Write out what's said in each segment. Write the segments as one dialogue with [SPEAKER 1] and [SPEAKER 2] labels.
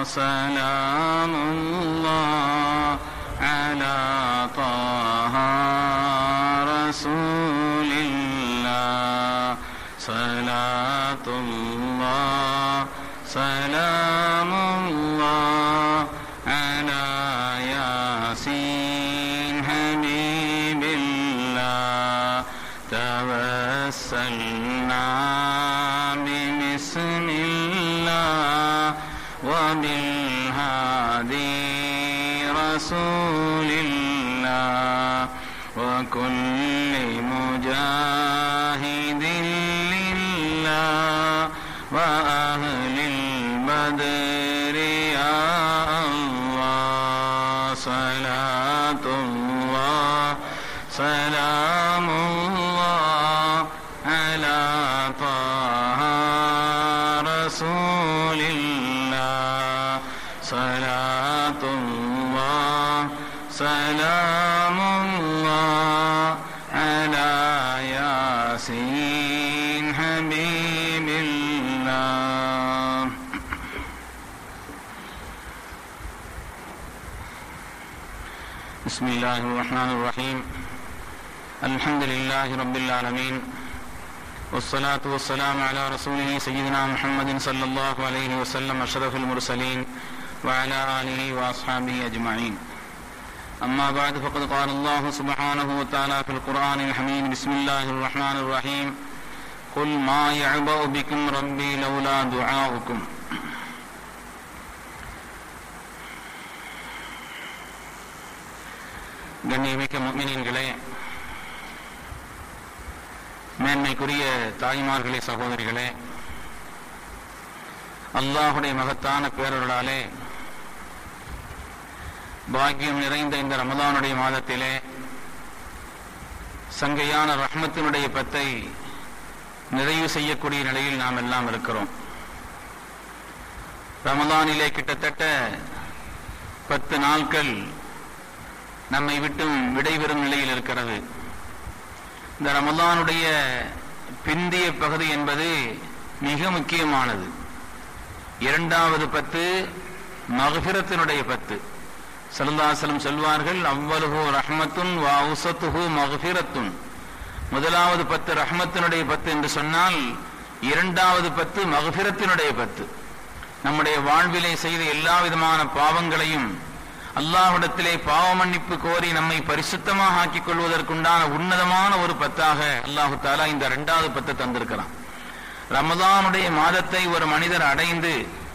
[SPEAKER 1] سلام الله على طه رسول الله صلاة الله سلام الله على ياسين حبيب الله توسلنا ببسم الله وبالهادي رسول الله وكل مجاهد لله وأهل البدر يا الله صلاة الله سلام الله على طه رسول الله صلاة الله سلام الله على ياسين حبيب الله بسم الله الرحمن الرحيم الحمد لله رب العالمين والصلاة والسلام على رسوله سيدنا محمد صلى الله عليه وسلم أشرف المرسلين وعلى آله وأصحابه أجمعين أما بعد فقد قال الله سبحانه وتعالى في القرآن الحميد بسم الله الرحمن الرحيم قل ما يعبأ بكم ربي لولا دعاؤكم கண்ணியமிக்க முக்மினீன்களே மேன்மைக்குரிய தாய்மார்களே சகோதரிகளே அல்லாஹுடைய மகத்தான பேரொருளாலே பாக்கியம் நிறைந்த இந்த ரமதானுடைய மாதத்திலே சங்கையான ரஹ்மத்தினுடைய பத்தை நிறைவு செய்யக்கூடிய நிலையில் நாம் எல்லாம் இருக்கிறோம் ரமதானிலே கிட்டத்தட்ட பத்து நாட்கள் நம்மை விட்டும் விடைபெறும் நிலையில் இருக்கிறது இந்த ரமலானுடைய பிந்திய பகுதி என்பது மிக முக்கியமானது இரண்டாவது பத்து மகபிரத்தினுடைய பத்து சல்லாசலம் சொல்வார்கள் அவ்வலுகு ரஹ்மத்துன் வவுசத்துஹு மகபிரத்துன் முதலாவது பத்து ரஹ்மத்தினுடைய பத்து என்று சொன்னால் இரண்டாவது பத்து மகபிரத்தினுடைய பத்து நம்முடைய வாழ்விலே செய்த எல்லா விதமான பாவங்களையும் அல்லாஹ்விடத்திலே பாவ மன்னிப்பு கோரி நம்மை பரிசுத்தமாக ஆக்கிக் கொள்வதற்குண்டான உன்னதமான ஒரு பத்தாக அல்லாஹு தாலா இந்த இரண்டாவது பத்தை தந்திருக்கிறான் ரமதானுடைய மாதத்தை ஒரு மனிதர் அடைந்து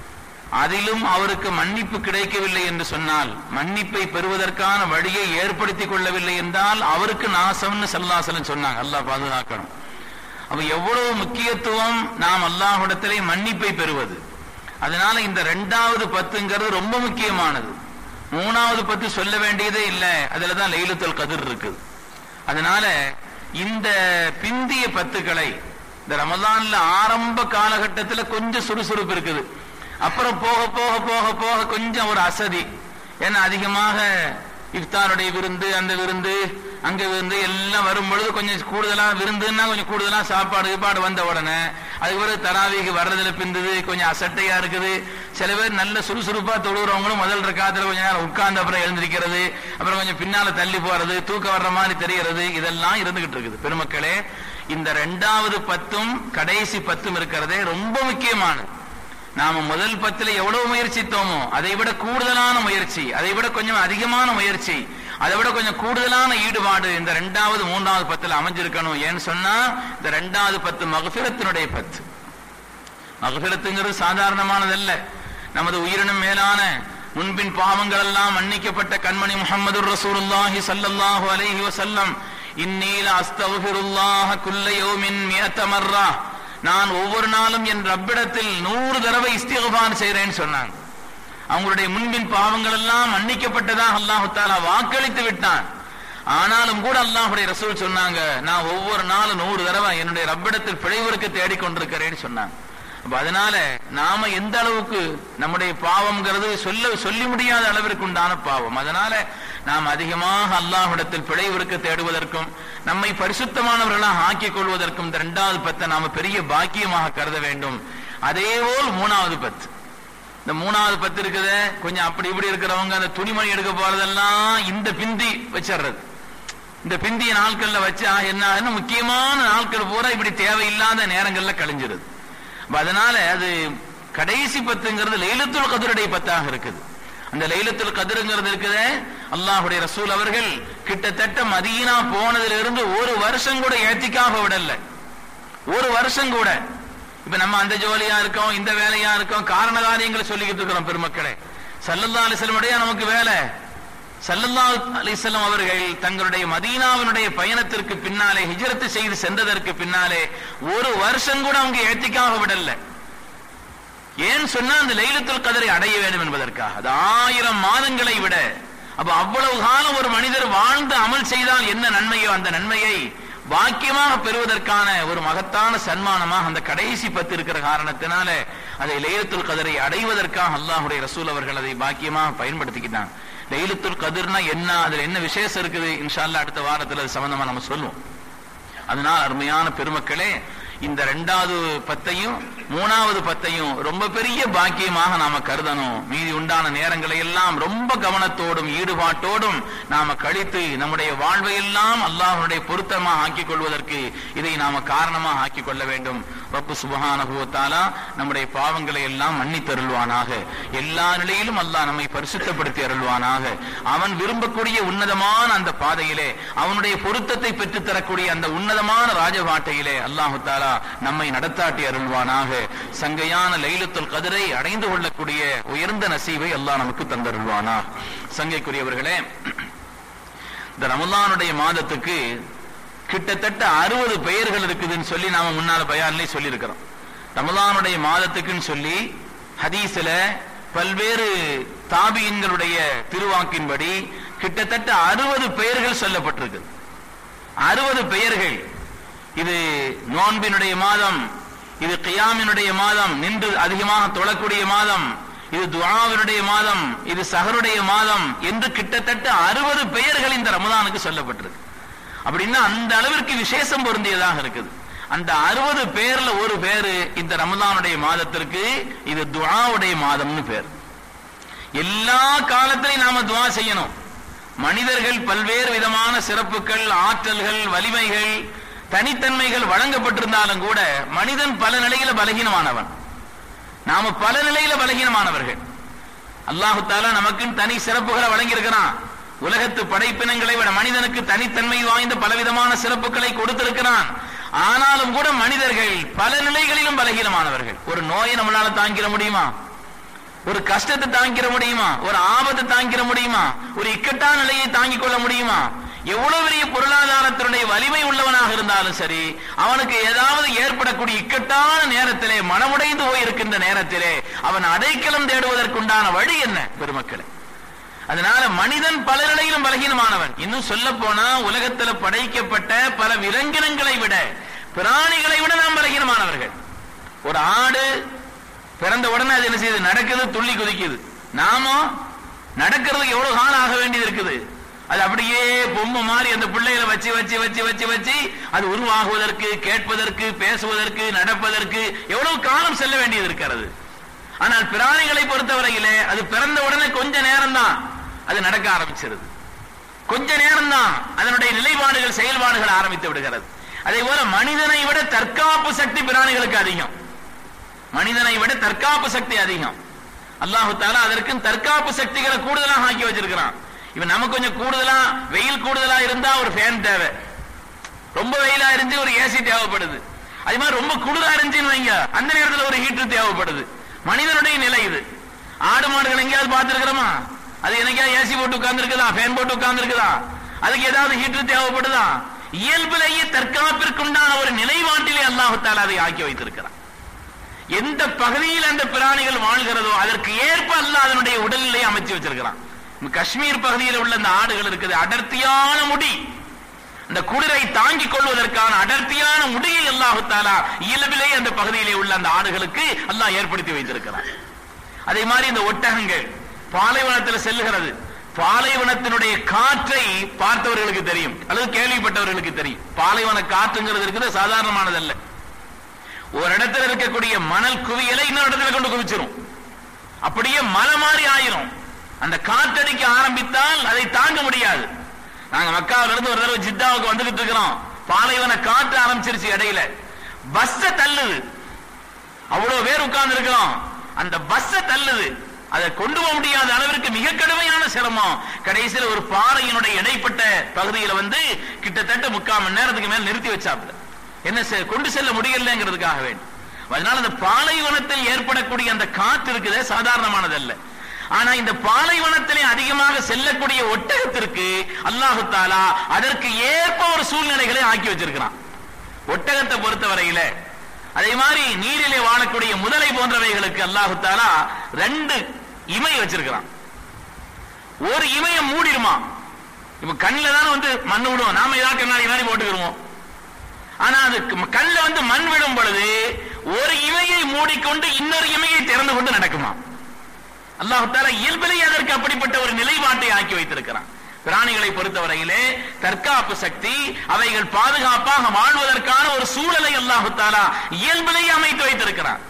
[SPEAKER 1] அதிலும் அவருக்கு மன்னிப்பு கிடைக்கவில்லை என்று சொன்னால் மன்னிப்பை பெறுவதற்கான வழியை ஏற்படுத்திக் கொள்ளவில்லை என்றால் அவருக்கு நாசம்னு சல்லாசலம் சொன்னாங்க அல்லாஹ் பாதுகாக்கணும் அப்ப எவ்வளவு முக்கியத்துவம் நாம் அல்லாஹ்விடத்திலே மன்னிப்பை பெறுவது அதனால இந்த ரெண்டாவது பத்துங்கிறது ரொம்ப முக்கியமானது மூணாவது பத்தி சொல்ல வேண்டியதே இல்லை அதுலதான் லைலத்துல் கதிர் இருக்குது அதனால இந்த பிந்திய பத்துக்களை இந்த ரமதான்ல ஆரம்ப காலகட்டத்துல கொஞ்சம் சுறுசுறுப்பு இருக்குது அப்புறம் போக போக போக போக கொஞ்சம் ஒரு அசதி ஏன்னா அதிகமாக இஃப்தாருடைய விருந்து அந்த விருந்து அங்க விருந்து எல்லாம் வரும் பொழுது கொஞ்சம் கூடுதலா விருந்துன்னா கொஞ்சம் கூடுதலா சாப்பாடு கீப்பாடு வந்த உடனே அதுக்கு பிறகு தராவிக்கு வர்றதுல பிந்துது கொஞ்சம் அசட்டையா இருக்குது சில பேர் நல்ல சுறுசுறுப்பா தொழுகிறவங்களும் முதல் காத்துல கொஞ்ச நேரம் உட்கார்ந்து அப்புறம் எழுந்திருக்கிறது அப்புறம் கொஞ்சம் பின்னால தள்ளி போறது தூக்கம் வர்ற மாதிரி தெரிகிறது இதெல்லாம் இருந்துகிட்டு இருக்குது பெருமக்களே இந்த ரெண்டாவது பத்தும் கடைசி பத்தும் இருக்கிறதே ரொம்ப முக்கியமானது நாம முதல் பத்துல எவ்வளவு முயற்சித்தோமோ அதை விட கூடுதலான முயற்சி அதை விட கொஞ்சம் அதிகமான முயற்சி அதை விட கொஞ்சம் கூடுதலான ஈடுபாடு இந்த ரெண்டாவது மூன்றாவது பத்துல அமைஞ்சிருக்கணும் ஏன்னு சொன்னா இந்த ரெண்டாவது பத்து மகபிரத்தினுடைய பத்து மகபிரத்துங்கிறது சாதாரணமானதல்ல நமது உயிரினும் மேலான முன்பின் பாவங்கள் எல்லாம் மன்னிக்கப்பட்ட கண்மணி முகமது ரசூலுல்லாஹி சல்லல்லாஹு அலைஹி வசல்லம் இன்னீல அஸ்தகுஃபிருல்லாஹ குல்ல யௌமின் மியத்த மர்ரா நான் ஒவ்வொரு நாளும் என் ரப்பிடத்தில் நூறு தடவை இஸ்திகபான் செய்கிறேன்னு சொன்னாங்க அவங்களுடைய முன்பின் பாவங்கள் எல்லாம் மன்னிக்கப்பட்டதாக அல்லாஹு தாலா வாக்களித்து விட்டான் ஆனாலும் கூட அல்லாஹுடைய ரசூல் சொன்னாங்க நான் ஒவ்வொரு நாளும் நூறு தடவை என்னுடைய ரப்பிடத்தில் பிழைவருக்கு தேடிக்கொண்டிருக்கிறேன்னு சொன்னாங்க அப்ப அதனால நாம எந்த அளவுக்கு நம்முடைய பாவம்ங்கிறது சொல்ல சொல்லி முடியாத அளவிற்கு உண்டான பாவம் அதனால நாம் அதிகமாக அல்லாஹ்விடத்தில் பிழைவிற்கு தேடுவதற்கும் நம்மை பரிசுத்தமானவர்களாக ஆக்கிக் கொள்வதற்கும் இந்த இரண்டாவது பத்தை நாம பெரிய பாக்கியமாக கருத வேண்டும் அதேபோல் மூணாவது பத்து இந்த மூணாவது பத்து இருக்குது கொஞ்சம் அப்படி இப்படி இருக்கிறவங்க அந்த துணிமணி எடுக்க போறதெல்லாம் இந்த பிந்தி வச்சிடுறது இந்த பிந்திய நாட்கள்ல வச்சா என்ன ஆகுதுன்னா முக்கியமான நாட்கள் பூரா இப்படி தேவையில்லாத நேரங்கள்ல கழிஞ்சிருது அப்ப அதனால அது கடைசி பத்துங்கிறது லைலத்துல் கதிருடைய பத்தாக இருக்குது அந்த லைலத்துல் கதிருங்கிறது இருக்குது அல்லாஹுடைய ரசூல் அவர்கள் கிட்டத்தட்ட மதீனா போனதிலிருந்து ஒரு வருஷம் கூட ஏத்திக்காக விடல ஒரு வருஷம் கூட இப்ப நம்ம அந்த ஜோலியா இருக்கோம் இந்த வேலையா இருக்கோம் காரண காரியங்களை சொல்லிக்கிட்டு இருக்கிறோம் பெருமக்களே சல்லல்லா அலிஸ்லமுடைய நமக்கு வேலை சல்லல்லா அலிஸ்லாம் அவர்கள் தங்களுடைய மதீனாவினுடைய பயணத்திற்கு பின்னாலே ஹிஜரத்து செய்து சென்றதற்கு பின்னாலே ஒரு வருஷம் கூட அவங்க ஏத்திக்காக விடல ஏன் சொன்னா அந்த லைலத்துல் கதரை அடைய வேண்டும் என்பதற்காக அது ஆயிரம் மாதங்களை விட அப்ப அவ்வளவு காலம் ஒரு மனிதர் வாழ்ந்து அமல் செய்தால் என்ன நன்மையோ அந்த நன்மையை பாக்கியமாக பெறுவதற்கான ஒரு மகத்தான சன்மானமாக அந்த கடைசி பத்து இருக்கிற காரணத்தினால அதை லைலத்துல் கதரை அடைவதற்காக அல்லாஹுடைய ரசூல் அவர்கள் அதை பாக்கியமாக பயன்படுத்திக்கிட்டாங்க லைலத்துல் கதிர்னா என்ன அதுல என்ன விசேஷம் இருக்குது இன்ஷா அல்லாஹ் அடுத்த வாரத்துல அது சம்பந்தமா நம்ம சொல்லுவோம் அதனால் அருமையான பெருமக்களே இந்த ரெண்டாவது பத்தையும் மூணாவது பத்தையும் ரொம்ப பெரிய பாக்கியமாக நாம கருதணும் மீதி உண்டான நேரங்களை எல்லாம் ரொம்ப கவனத்தோடும் ஈடுபாட்டோடும் நாம கழித்து நம்முடைய வாழ்வை எல்லாம் அல்லாஹ்வுடைய பொருத்தமாக ஆக்கிக் கொள்வதற்கு இதை நாம காரணமாக ஆக்கிக் கொள்ள வேண்டும் ரப்பு சுபஹானஹுவத்தாலா நம்முடைய பாவங்களை எல்லாம் மன்னித்தருள்வானாக எல்லா நிலையிலும் அல்லாஹ் நம்மை பரிசுத்தப்படுத்தி அருள்வானாக அவன் விரும்பக்கூடிய உன்னதமான அந்த பாதையிலே அவனுடைய பொருத்தத்தை பெற்றுத் தரக்கூடிய அந்த உன்னதமான ராஜபாட்டையிலே அல்லாஹு தாலா நம்மை நடத்தாட்டி அருள்வானாக சங்கையான லைலத்துல் கதிரை அடைந்து கொள்ளக்கூடிய உயர்ந்த நசீவை அல்லாஹ் நமக்கு தந்தருள்வானா சங்கைக்குரியவர்களே இந்த ரமலானுடைய மாதத்துக்கு கிட்டத்தட்ட அறுபது பெயர்கள் இருக்குதுன்னு சொல்லி நாம முன்னால பயான்லே சொல்லியிருக்கிறோம் ரமலானுடைய மாதத்துக்குன்னு சொல்லி ஹதீஸ்ல பல்வேறு தாபியின்களுடைய திருவாக்கின்படி கிட்டத்தட்ட அறுபது பெயர்கள் சொல்லப்பட்டிருக்கு அறுபது பெயர்கள் இது நோன்பினுடைய மாதம் இது கியாமினுடைய மாதம் நின்று அதிகமாக தொழக்கூடிய மாதம் இது துஆவினுடைய மாதம் இது சஹருடைய மாதம் என்று கிட்டத்தட்ட அறுபது பெயர்கள் இந்த ரமதானுக்கு சொல்லப்பட்டிருக்கு அப்படின்னா அந்த அளவிற்கு விசேஷம் பொருந்தியதாக இருக்குது அந்த அறுபது பேர்ல ஒரு பேரு இந்த ரமதானுடைய மாதத்திற்கு இது துஆவுடைய மாதம்னு பேர் எல்லா காலத்திலையும் நாம துஆ செய்யணும் மனிதர்கள் பல்வேறு விதமான சிறப்புகள் ஆற்றல்கள் வலிமைகள் தனித்தன்மைகள் வழங்கப்பட்டிருந்தாலும் கூட மனிதன் பல நிலையில பலகீனமானவன் நாம பல நிலையில பலகீனமானவர்கள் அல்லாஹு தாலா நமக்கு தனி சிறப்புகளை வழங்கியிருக்கிறான் உலகத்து படைப்பினங்களை விட மனிதனுக்கு தனித்தன்மை வாய்ந்த பலவிதமான சிறப்புகளை கொடுத்திருக்கிறான் ஆனாலும் கூட மனிதர்கள் பல நிலைகளிலும் பலகீனமானவர்கள் ஒரு நோயை நம்மளால தாங்கிட முடியுமா ஒரு கஷ்டத்தை தாங்கிட முடியுமா ஒரு ஆபத்தை தாங்கிட முடியுமா ஒரு இக்கட்டான நிலையை தாங்கிக் கொள்ள முடியுமா எவ்வளவு பெரிய பொருளாதாரத்தினுடைய வலிமை உள்ளவனாக இருந்தாலும் சரி அவனுக்கு ஏதாவது ஏற்படக்கூடிய இக்கட்டான நேரத்திலே மனமுடைந்து போயிருக்கின்ற நேரத்திலே அவன் அடைக்கலம் தேடுவதற்குண்டான வழி என்ன பெருமக்களே அதனால மனிதன் பல நிலையிலும் பலகீனமானவன் இன்னும் சொல்ல போனா உலகத்துல படைக்கப்பட்ட பல விலங்கினங்களை விட பிராணிகளை விட நாம் பலகீனமானவர்கள் ஒரு ஆடு பிறந்த உடனே அது என்ன செய்யுது நடக்குது துள்ளி குதிக்குது நாம நடக்கிறதுக்கு எவ்வளவு காலம் ஆக வேண்டியது இருக்குது அது அப்படியே பொம்மை மாதிரி அந்த பிள்ளைகளை வச்சு வச்சு வச்சு வச்சு வச்சு அது உருவாகுவதற்கு கேட்பதற்கு பேசுவதற்கு நடப்பதற்கு எவ்வளவு காலம் செல்ல வேண்டியது இருக்கிறது ஆனால் பிராணிகளை பொறுத்தவரையிலே அது பிறந்த உடனே கொஞ்ச நேரம் தான் அது நடக்க ஆரம்பிச்சிருது கொஞ்ச நேரம் தான் அதனுடைய நிலைப்பாடுகள் செயல்பாடுகள் ஆரம்பித்து விடுகிறது அதே போல மனிதனை விட தற்காப்பு சக்தி பிராணிகளுக்கு அதிகம் மனிதனை விட தற்காப்பு சக்தி அதிகம் அல்லாஹு தாலா அதற்கு தற்காப்பு சக்திகளை கூடுதலாக ஆக்கி வச்சிருக்கிறான் இவன் நமக்கு கொஞ்சம் கூடுதலா வெயில் கூடுதலா இருந்தா ஒரு ஃபேன் தேவை ரொம்ப வெயிலா இருந்து ஒரு ஏசி தேவைப்படுது அதே மாதிரி ரொம்ப குளிரா இருந்துச்சுன்னு வைங்க அந்த நேரத்தில் ஒரு ஹீட்டர் தேவைப்படுது மனிதனுடைய நிலை இது ஆடு மாடுகள் எங்கேயாவது பார்த்திருக்கிறோமா அது என்னைக்காவது ஏசி போட்டு உட்கார்ந்து இருக்குதா ஃபேன் போட்டு உட்கார்ந்து இருக்குதா அதுக்கு ஏதாவது ஹீட்டர் தேவைப்படுதா இயல்பிலேயே தற்காப்பிற்குண்டான ஒரு நிலைப்பாட்டிலே அல்லாஹு தாலா அதை ஆக்கி வைத்திருக்கிறான் எந்த பகுதியில் அந்த பிராணிகள் வாழ்கிறதோ அதற்கு ஏற்ப அல்ல அதனுடைய உடல்நிலையை அமைச்சு வச்சிருக்கிறான் காஷ்மீர் பகுதியில் உள்ள அந்த ஆடுகள் இருக்குது அடர்த்தியான முடி இந்த குளிரை தாங்கிக் கொள்வதற்கான அடர்த்தியான முடியை அல்லாஹு தாலா இயல்பிலே அந்த பகுதியிலே உள்ள அந்த ஆடுகளுக்கு அல்லாஹ் ஏற்படுத்தி வைத்திருக்கிறான் அதே மாதிரி இந்த ஒட்டகங்கள் பாலைவனத்தில் செல்லுகிறது பாலைவனத்தினுடைய காற்றை பார்த்தவர்களுக்கு தெரியும் அல்லது கேள்விப்பட்டவர்களுக்கு தெரியும் பாலைவன காற்றுங்கிறது இருக்குது சாதாரணமானதல்ல ஒரு இடத்துல இருக்கக்கூடிய மணல் குவியலை இன்னொரு இடத்துல கொண்டு குவிச்சிரும் அப்படியே மலை மாதிரி ஆயிரும் அந்த காத்தடிக்க ஆரம்பித்தால் அதை தாங்க முடியாது நாங்க மக்காவில இருந்து ஒரு தடவை ஜித்தாவுக்கு வந்துகிட்டு இருக்கிறோம் பாலைவன காற்று ஆரம்பிச்சிருச்சு இடையில பஸ்ஸ தள்ளுது அவ்வளவு பேர் உட்கார்ந்து இருக்கிறோம் அந்த பஸ்ஸ தள்ளுது அதை கொண்டு போக முடியாத அளவிற்கு மிக கடுமையான சிரமம் கடைசியில் ஒரு பாறையினுடைய இடைப்பட்ட பகுதியில வந்து கிட்டத்தட்ட முக்கால் மணி நேரத்துக்கு மேல நிறுத்தி வச்சாப்புல என்ன செ- கொண்டு செல்ல முடியலங்கிறதுக்காக வேண்டும் அதனால அந்த பாலைவனத்தில் ஏற்படக்கூடிய அந்த காத்து இருக்குதே சாதாரணமானதல்ல ஆனா இந்த பாலைவனத்திலே அதிகமாக செல்லக்கூடிய ஒட்டகத்திற்கு அல்லாஹு தாலா அதற்கு ஏற்ப ஒரு சூழ்நிலைகளை ஆக்கி வச்சிருக்கிறான் ஒட்டகத்தை பொறுத்தவரையில அதே மாதிரி நீரிலே வாழக்கூடிய முதலை போன்றவைகளுக்கு அல்லாஹு தாலா ரெண்டு இமை வச்சிருக்கிறான் ஒரு இமைய மூடிடுமா இப்ப கண்ணில் தானே வந்து மண் விடுவோம் நாம ஏதாவது கண்ணாடி மாதிரி போட்டுக்கிடுவோம் ஆனா அது கல்ல வந்து மண் விடும் பொழுது ஒரு இமையை மூடிக்கொண்டு இன்னொரு இமையை திறந்து கொண்டு நடக்குமா அல்லாஹ் தாலா இயல்பிலேயே அதற்கு அப்படிப்பட்ட ஒரு நிலைப்பாட்டை ஆக்கி வைத்திருக்கிறான் பிராணிகளை பொறுத்தவரையிலே தற்காப்பு சக்தி அவைகள் பாதுகாப்பாக வாழ்வதற்கான ஒரு சூழலை அல்லாஹு தாலா இயல்பிலேயே அமைத்து வைத்திருக்கிறான்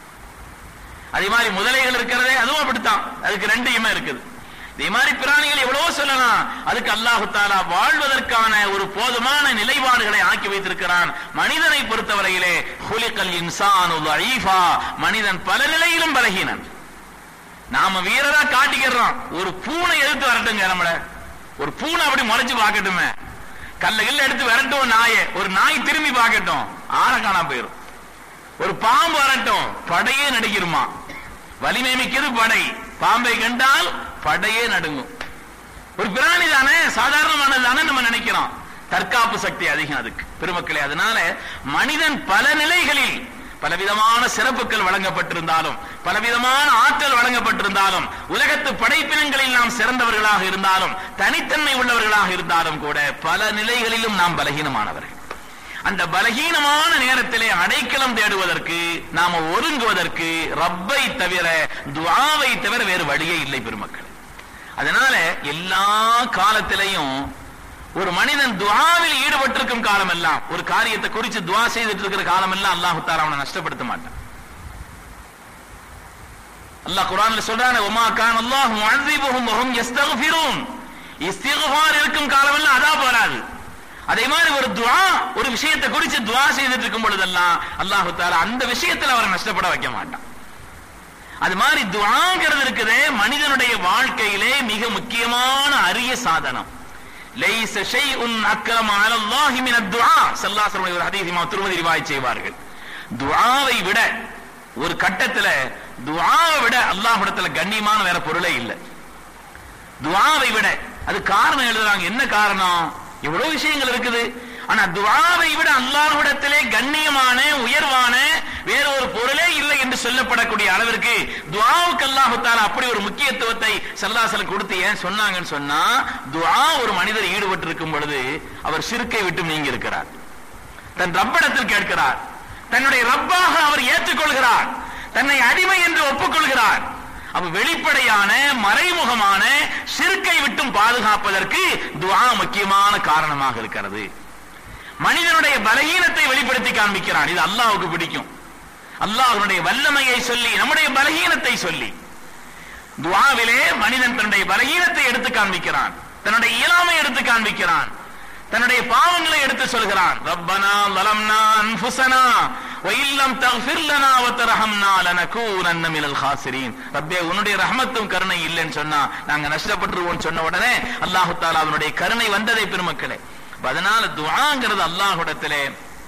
[SPEAKER 1] அதே மாதிரி முதலைகள் இருக்கிறதே அதுவும் அப்படித்தான் அதுக்கு ரெண்டு இமை இருக்குது இதே மாதிரி பிராணிகள் எவ்வளவோ சொல்லலாம் அதுக்கு அல்லாஹு தாலா வாழ்வதற்கான ஒரு போதுமான நிலைப்பாடுகளை ஆக்கி வைத்திருக்கிறான் மனிதனை பொறுத்தவரையிலே ஹுலிகல் இன்சானு ضعيفا மனிதன் பல நிலையிலும் பலகீனன் நாம வீரரா காட்டிக்கிறோம் ஒரு பூனை எதிர்த்து வரட்டுங்க நம்மள ஒரு பூனை அப்படி முளைச்சு பார்க்கட்டுமே கல்ல கில்ல எடுத்து விரட்டும் நாயை ஒரு நாய் திரும்பி பார்க்கட்டும் ஆற காணாம போயிரும் ஒரு பாம்பு வரட்டும் படையே நடுங்கிருமா வலிமை மிக்கது படை பாம்பை கண்டால் படையே நடுங்கும் ஒரு பிராணி தானே சாதாரணமானது தானே நம்ம நினைக்கிறோம் தற்காப்பு சக்தி அதிகம் அதுக்கு பெருமக்களே அதனால மனிதன் பல நிலைகளில் பலவிதமான சிறப்புகள் வழங்கப்பட்டிருந்தாலும் பலவிதமான ஆற்றல் வழங்கப்பட்டிருந்தாலும் உலகத்து படைப்பினங்களில் நாம் சிறந்தவர்களாக இருந்தாலும் தனித்தன்மை உள்ளவர்களாக இருந்தாலும் கூட பல நிலைகளிலும் நாம் பலகீனமானவர்கள் அந்த பலகீனமான நேரத்திலே அடைக்கலம் தேடுவதற்கு நாம ஒருங்குவதற்கு ரப்பை தவிர துஆவை தவிர வேறு வழியே இல்லை பெருமக்கள் அதனால எல்லா காலத்திலையும் ஒரு மனிதன் துஆவில் ஈடுபட்டிருக்கும் காலம் எல்லாம் ஒரு காரியத்தை குறித்து துஆ செய்துட்டு இருக்கிற காலம் எல்லாம் அல்லாஹு தாலா அவனை நஷ்டப்படுத்த மாட்டான் அல்லாஹ் குர்ஆன்ல சொல்றானே உமா கான் அல்லாஹ் முஅذிபுஹும் வஹும் யஸ்தக்ஃபிரூன் இஸ்திக்ஃபார் இருக்கும் காலம் எல்லாம் அதாப் வராது அதே மாதிரி ஒரு துஆ ஒரு விஷயத்தை குறித்து துஆ செய்துட்டு இருக்கும் பொழுதெல்லாம் அல்லாஹு தாலா அந்த விஷயத்துல அவரை நஷ்டப்பட வைக்க மாட்டான் அது மாதிரி துஆங்கிறது இருக்குதே மனிதனுடைய வாழ்க்கையிலே மிக முக்கியமான அரிய சாதனம் லைஸ ஷைஉன் அக்ரம அலல்லாஹி மின துஆ ஸல்லல்லாஹு அலைஹி வஸல்லம் ஒரு ஹதீஸ் இமாம் திருமதி ரிவாயத் செய்வார்கள் துஆவை விட ஒரு கட்டத்துல துஆவை விட அல்லாஹ்விடத்துல கண்ணியமான வேற பொருளே இல்லை துஆவை விட அது காரணம் எழுதுறாங்க என்ன காரணம் எவ்வளவு விஷயங்கள் இருக்குது ஆனா துஆவை விட அல்லாஹ்விடத்திலே கண்ணியமான உயர்வான வேற ஒரு பொருளே இல்லை என்று சொல்லப்படக்கூடிய அளவிற்கு துஆவுக்கு அல்லாஹ் தஆலா அப்படி ஒரு முக்கியத்துவத்தை சல்லாசலம் கொடுத்து ஏன் சொன்னாங்கன்னு சொன்னா துஆ ஒரு மனிதர் ஈடுபட்டு இருக்கும் பொழுது அவர் சிறுக்கை விட்டு நீங்கி இருக்கிறார் தன் ரப்பிடத்தில் கேட்கிறார் தன்னுடைய ரப்பாக அவர் ஏற்றுக்கொள்கிறார் தன்னை அடிமை என்று ஒப்புக்கொள்கிறார் அப்ப வெளிப்படையான மறைமுகமான சிறுக்கை விட்டும் பாதுகாப்பதற்கு துஆ முக்கியமான காரணமாக இருக்கிறது மனிதனுடைய பலகீனத்தை வெளிப்படுத்தி காண்பிக்கிறான் இது அல்லாஹ்வுக்கு பிடிக்கும் அல்லாஹ்வுடைய வல்லமையை சொல்லி நம்முடைய பலகீனத்தை சொல்லி துஆவிலே மனிதன் தன்னுடைய பலகீனத்தை எடுத்து காண்பிக்கிறான் தன்னுடைய இயலாமை எடுத்து காண்பிக்கிறான் தன்னுடைய பாவங்களை எடுத்து சொல்கிறான் ரப்பனா லலம்னா அன்ஃபுஸனா வ இல்லம் தக்ஃபிர் லனா வ தர்ஹம்னா லனகூனன்ன மினல் காசிரீன் ரப்பே உன்னுடைய ரஹமத்தும் கருணை இல்லைன்னு சொன்னா நாங்க நஷ்டப்பட்டுருவோம் சொன்ன உடனே அல்லாஹ் தஆலா அவனுடைய கருணை வந்ததை பெருமக்களே அப்ப அதனால துஆங்கிறது அல்லாஹ்விடத்திலே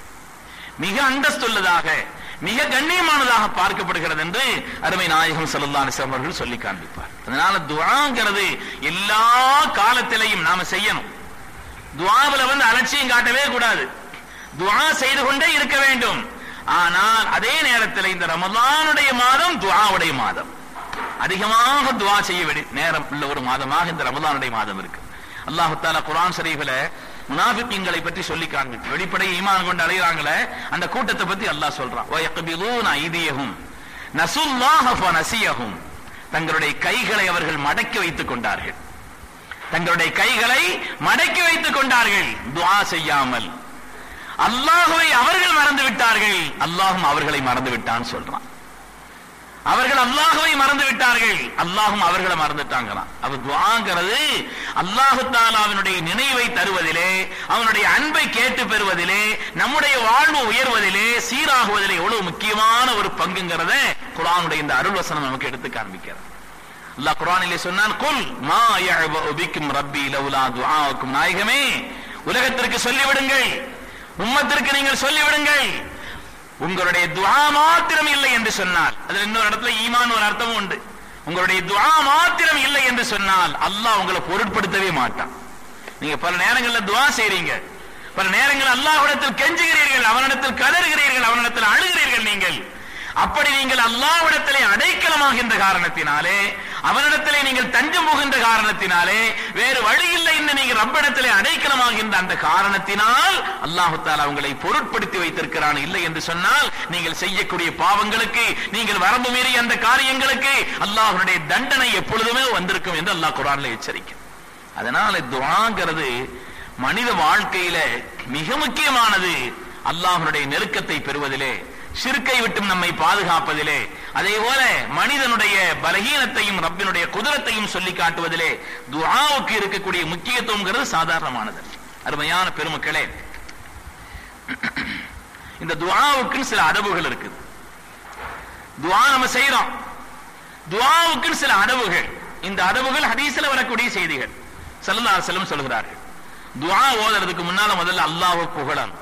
[SPEAKER 1] மிக அந்தஸ்துள்ளதாக மிக கண்ணியமானதாக பார்க்கப்படுகிறது என்று அருமை நாயகம் ஸல்லல்லாஹு அலைஹி வஸல்லம் அவர்கள் சொல்லி காண்பிப்பார் அதனால துஆங்கிறது எல்லா காலத்திலையும் நாம செய்யணும் துஆவுல வந்து அலட்சியம் காட்டவே கூடாது துஆ செய்து கொண்டே இருக்க வேண்டும் ஆனால் அதே நேரத்தில் இந்த ரமலானுடைய மாதம் துஆவுடைய மாதம் அதிகமாக துஆ செய்ய வேண்டிய நேரம் உள்ள ஒரு மாதமாக இந்த ரமலானுடைய மாதம் இருக்கு அல்லாஹ் தஆலா குர்ஆன் ஷரீஃபில் முனாஃபிக்கீன்களை பற்றி சொல்லி காண்பி வெளிப்படை ஈமான் கொண்டு அலையறாங்களே அந்த கூட்டத்தை பத்தி அல்லாஹ் சொல்றான் வ யக்பிலூன ஐதியஹும் நசுல்லாஹ ஃபனசியஹும் தங்களுடைய கைகளை அவர்கள் மடக்கி வைத்துக் கொண்டார்கள் தங்களுடைய கைகளை மடக்கி வைத்துக் கொண்டார்கள் துஆ செய்யாமல் அல்லாஹுவை அவர்கள் மறந்து விட்டார்கள் அல்லாஹும் அவர்களை மறந்து விட்டான் சொல்றான் அவர்கள் அல்லாஹுவை மறந்து விட்டார்கள் அல்லாஹும் அவர்களை மறந்துட்டாங்களாம் அவர் துவாங்கிறது அல்லாஹு தாலாவினுடைய நினைவை தருவதிலே அவனுடைய அன்பை கேட்டு பெறுவதிலே நம்முடைய வாழ்வு உயர்வதிலே சீராகுவதிலே எவ்வளவு முக்கியமான ஒரு பங்குங்கிறத குரானுடைய இந்த அருள் வசனம் நமக்கு எடுத்து காண்பிக்கிறது அல்லாஹ் குரானிலே சொன்னான் குல் மா யஅபு பிக்கும் ரப்பி லவுலா துஆவுக்கும் நாயகமே உலகத்திற்கு சொல்லிவிடுங்கள் உம்மத்திற்கு நீங்கள் சொல்லிவிடுங்கள் உங்களுடைய துஆ மாத்திரம் இல்லை என்று சொன்னால் அதுல இன்னொரு இடத்துல ஈமான் ஒரு அர்த்தமும் உண்டு உங்களுடைய துஆ மாத்திரம் இல்லை என்று சொன்னால் அல்லாஹ் உங்களை பொருட்படுத்தவே மாட்டான் நீங்க பல நேரங்கள்ல துஆ செய்றீங்க பல நேரங்கள் அல்லாஹ்விடத்தில் கெஞ்சுகிறீர்கள் அவனிடத்தில் கதறுகிறீர்கள் அவனிடத்தில் அழுகிறீர்கள் நீங்கள் அப்படி நீங்கள் அல்லாஹ்விடத்திலே அடைக்கலமாகின்ற காரணத்தினாலே அவனிடத்திலே நீங்கள் தஞ்சம் புகின்ற காரணத்தினாலே வேறு வழி இல்லை என்று நீங்கள் ரப்பிடத்திலே அடைக்கலமாகின்ற அந்த காரணத்தினால் அல்லாஹு தாலா உங்களை பொருட்படுத்தி வைத்திருக்கிறான் இல்லை என்று சொன்னால் நீங்கள் செய்யக்கூடிய பாவங்களுக்கு நீங்கள் வரம்பு மீறிய அந்த காரியங்களுக்கு அல்லாஹ்வுடைய தண்டனை எப்பொழுதுமே வந்திருக்கும் என்று அல்லாஹ் குரான்ல எச்சரிக்கை அதனால துவாங்கிறது மனித வாழ்க்கையில மிக முக்கியமானது அல்லாஹ்வுடைய நெருக்கத்தை பெறுவதிலே ஷிர்கை விட்டும் நம்மை பாதுகாப்பதிலே அதே போல மனிதனுடைய பலகீனத்தையும் ரப்பினுடைய குதிரத்தையும் சொல்லி காட்டுவதிலே துஆவுக்கு இருக்கக்கூடிய முக்கியத்துவம்ங்கிறது சாதாரணமானது அருமையான பெருமக்களே இந்த துஆவுக்குன்னு சில அதவுகள் இருக்குது துஆ நம்ம செய்யறோம் துஆவுக்குன்னு சில அதவுகள் இந்த அதவுகள் ஹதீஸ்ல வரக்கூடிய செய்திகள் ஸல்லல்லாஹு அலைஹி வஸல்லம் சொல்கிறார்கள் துஆ ஓதுறதுக்கு முன்னால முதல்ல அல்லாஹ்வை புகழணும்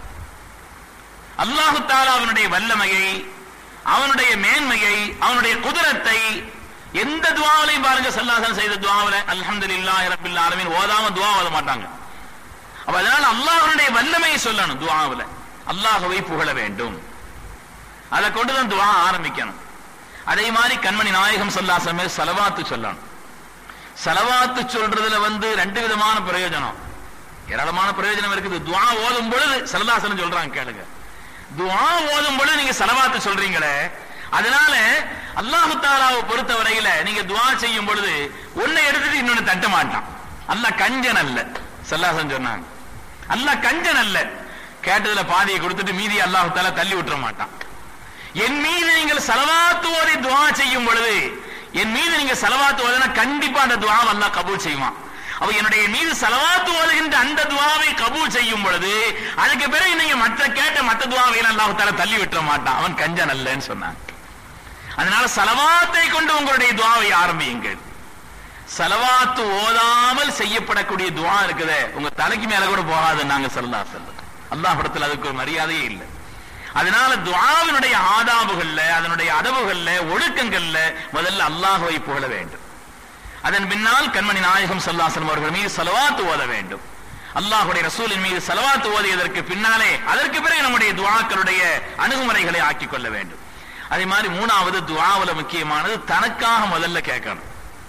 [SPEAKER 1] அல்லாஹு தாலா அவனுடைய வல்லமையை அவனுடைய மேன்மையை அவனுடைய குதிரத்தை எந்த துவாவிலையும் பாருங்க சல்லாசன் செய்த துவாவில அல்ஹம்துலில்லாஹி ரப்பில் ஆலமீன் ஓதாம துவா ஓத மாட்டாங்க அப்ப அதனால அல்லாஹ்வுடைய வல்லமையை சொல்லணும் துவாவுல அல்லாஹ்வை புகழ வேண்டும் அதை கொண்டுதான் துவா ஆரம்பிக்கணும் அதே மாதிரி கண்மணி நாயகம் சொல்லாசமே சலவாத்து சொல்லணும் சலவாத்து சொல்றதுல வந்து ரெண்டு விதமான பிரயோஜனம் ஏராளமான பிரயோஜனம் இருக்குது துவா ஓதும் பொழுது சலதாசனம் சொல்றாங்க கேளுங்க துவா ஓதும் பொழுது நீங்க சலவாத்து சொல்றீங்களே அதனால அல்லாஹு தாலாவை பொறுத்தவரையில நீங்க துவா செய்யும் பொழுது ஒன்னை எடுத்துட்டு இன்னொன்னு தட்ட மாட்டான் அல்லாஹ் கஞ்சன் அல்ல சல்லாசன் சொன்னாங்க அல்லாஹ் கஞ்சன் அல்ல கேட்டதுல பாதியை கொடுத்துட்டு மீதி அல்லாஹு தாலா தள்ளி விட்டுற மாட்டான் என் மீது நீங்கள் சலவாத்து ஓதி துவா செய்யும் பொழுது என் மீது நீங்க சலவாத்து ஓதுனா கண்டிப்பா அந்த துவா அல்லாஹ் கபூல் செய்வான் அவ என்னுடைய மீது சலவாத்து ஓதுகின்ற அந்த துவாவை கபூல் செய்யும் பொழுது அதுக்கு பிறகு நீங்க மற்ற கேட்ட மற்ற துவாவை அல்லாஹ் தால தள்ளி விட்டுற மாட்டான் அவன் கஞ்சன் அல்லன்னு சொன்னான் அதனால சலவாத்தை கொண்டு உங்களுடைய துவாவை ஆரம்பியுங்கள் சலவாத்து ஓதாமல் செய்யப்படக்கூடிய துவா இருக்குதே உங்க தலைக்கு மேல கூட போகாது நாங்க சொல்லா சொல்ல அல்லாஹ் படத்துல அதுக்கு ஒரு மரியாதையே இல்லை அதனால துவாவினுடைய ஆதாபுகள்ல அதனுடைய அதவுகள்ல ஒழுக்கங்கள்ல முதல்ல அல்லாஹுவை புகழ வேண்டும் அதன் பின்னால் கண்மணி நாயகம் சல்லாசலம் அவர்கள் மீது செலவாத்து ஓத வேண்டும் அல்லாஹுடைய ரசூலின் மீது செலவாத்து ஓதியதற்கு பின்னாலே அதற்கு பிறகு நம்முடைய துவாக்களுடைய அணுகுமுறைகளை ஆக்கிக் கொள்ள வேண்டும் அதே மாதிரி மூணாவது துவாவுல முக்கியமானது தனக்காக முதல்ல கேட்கணும்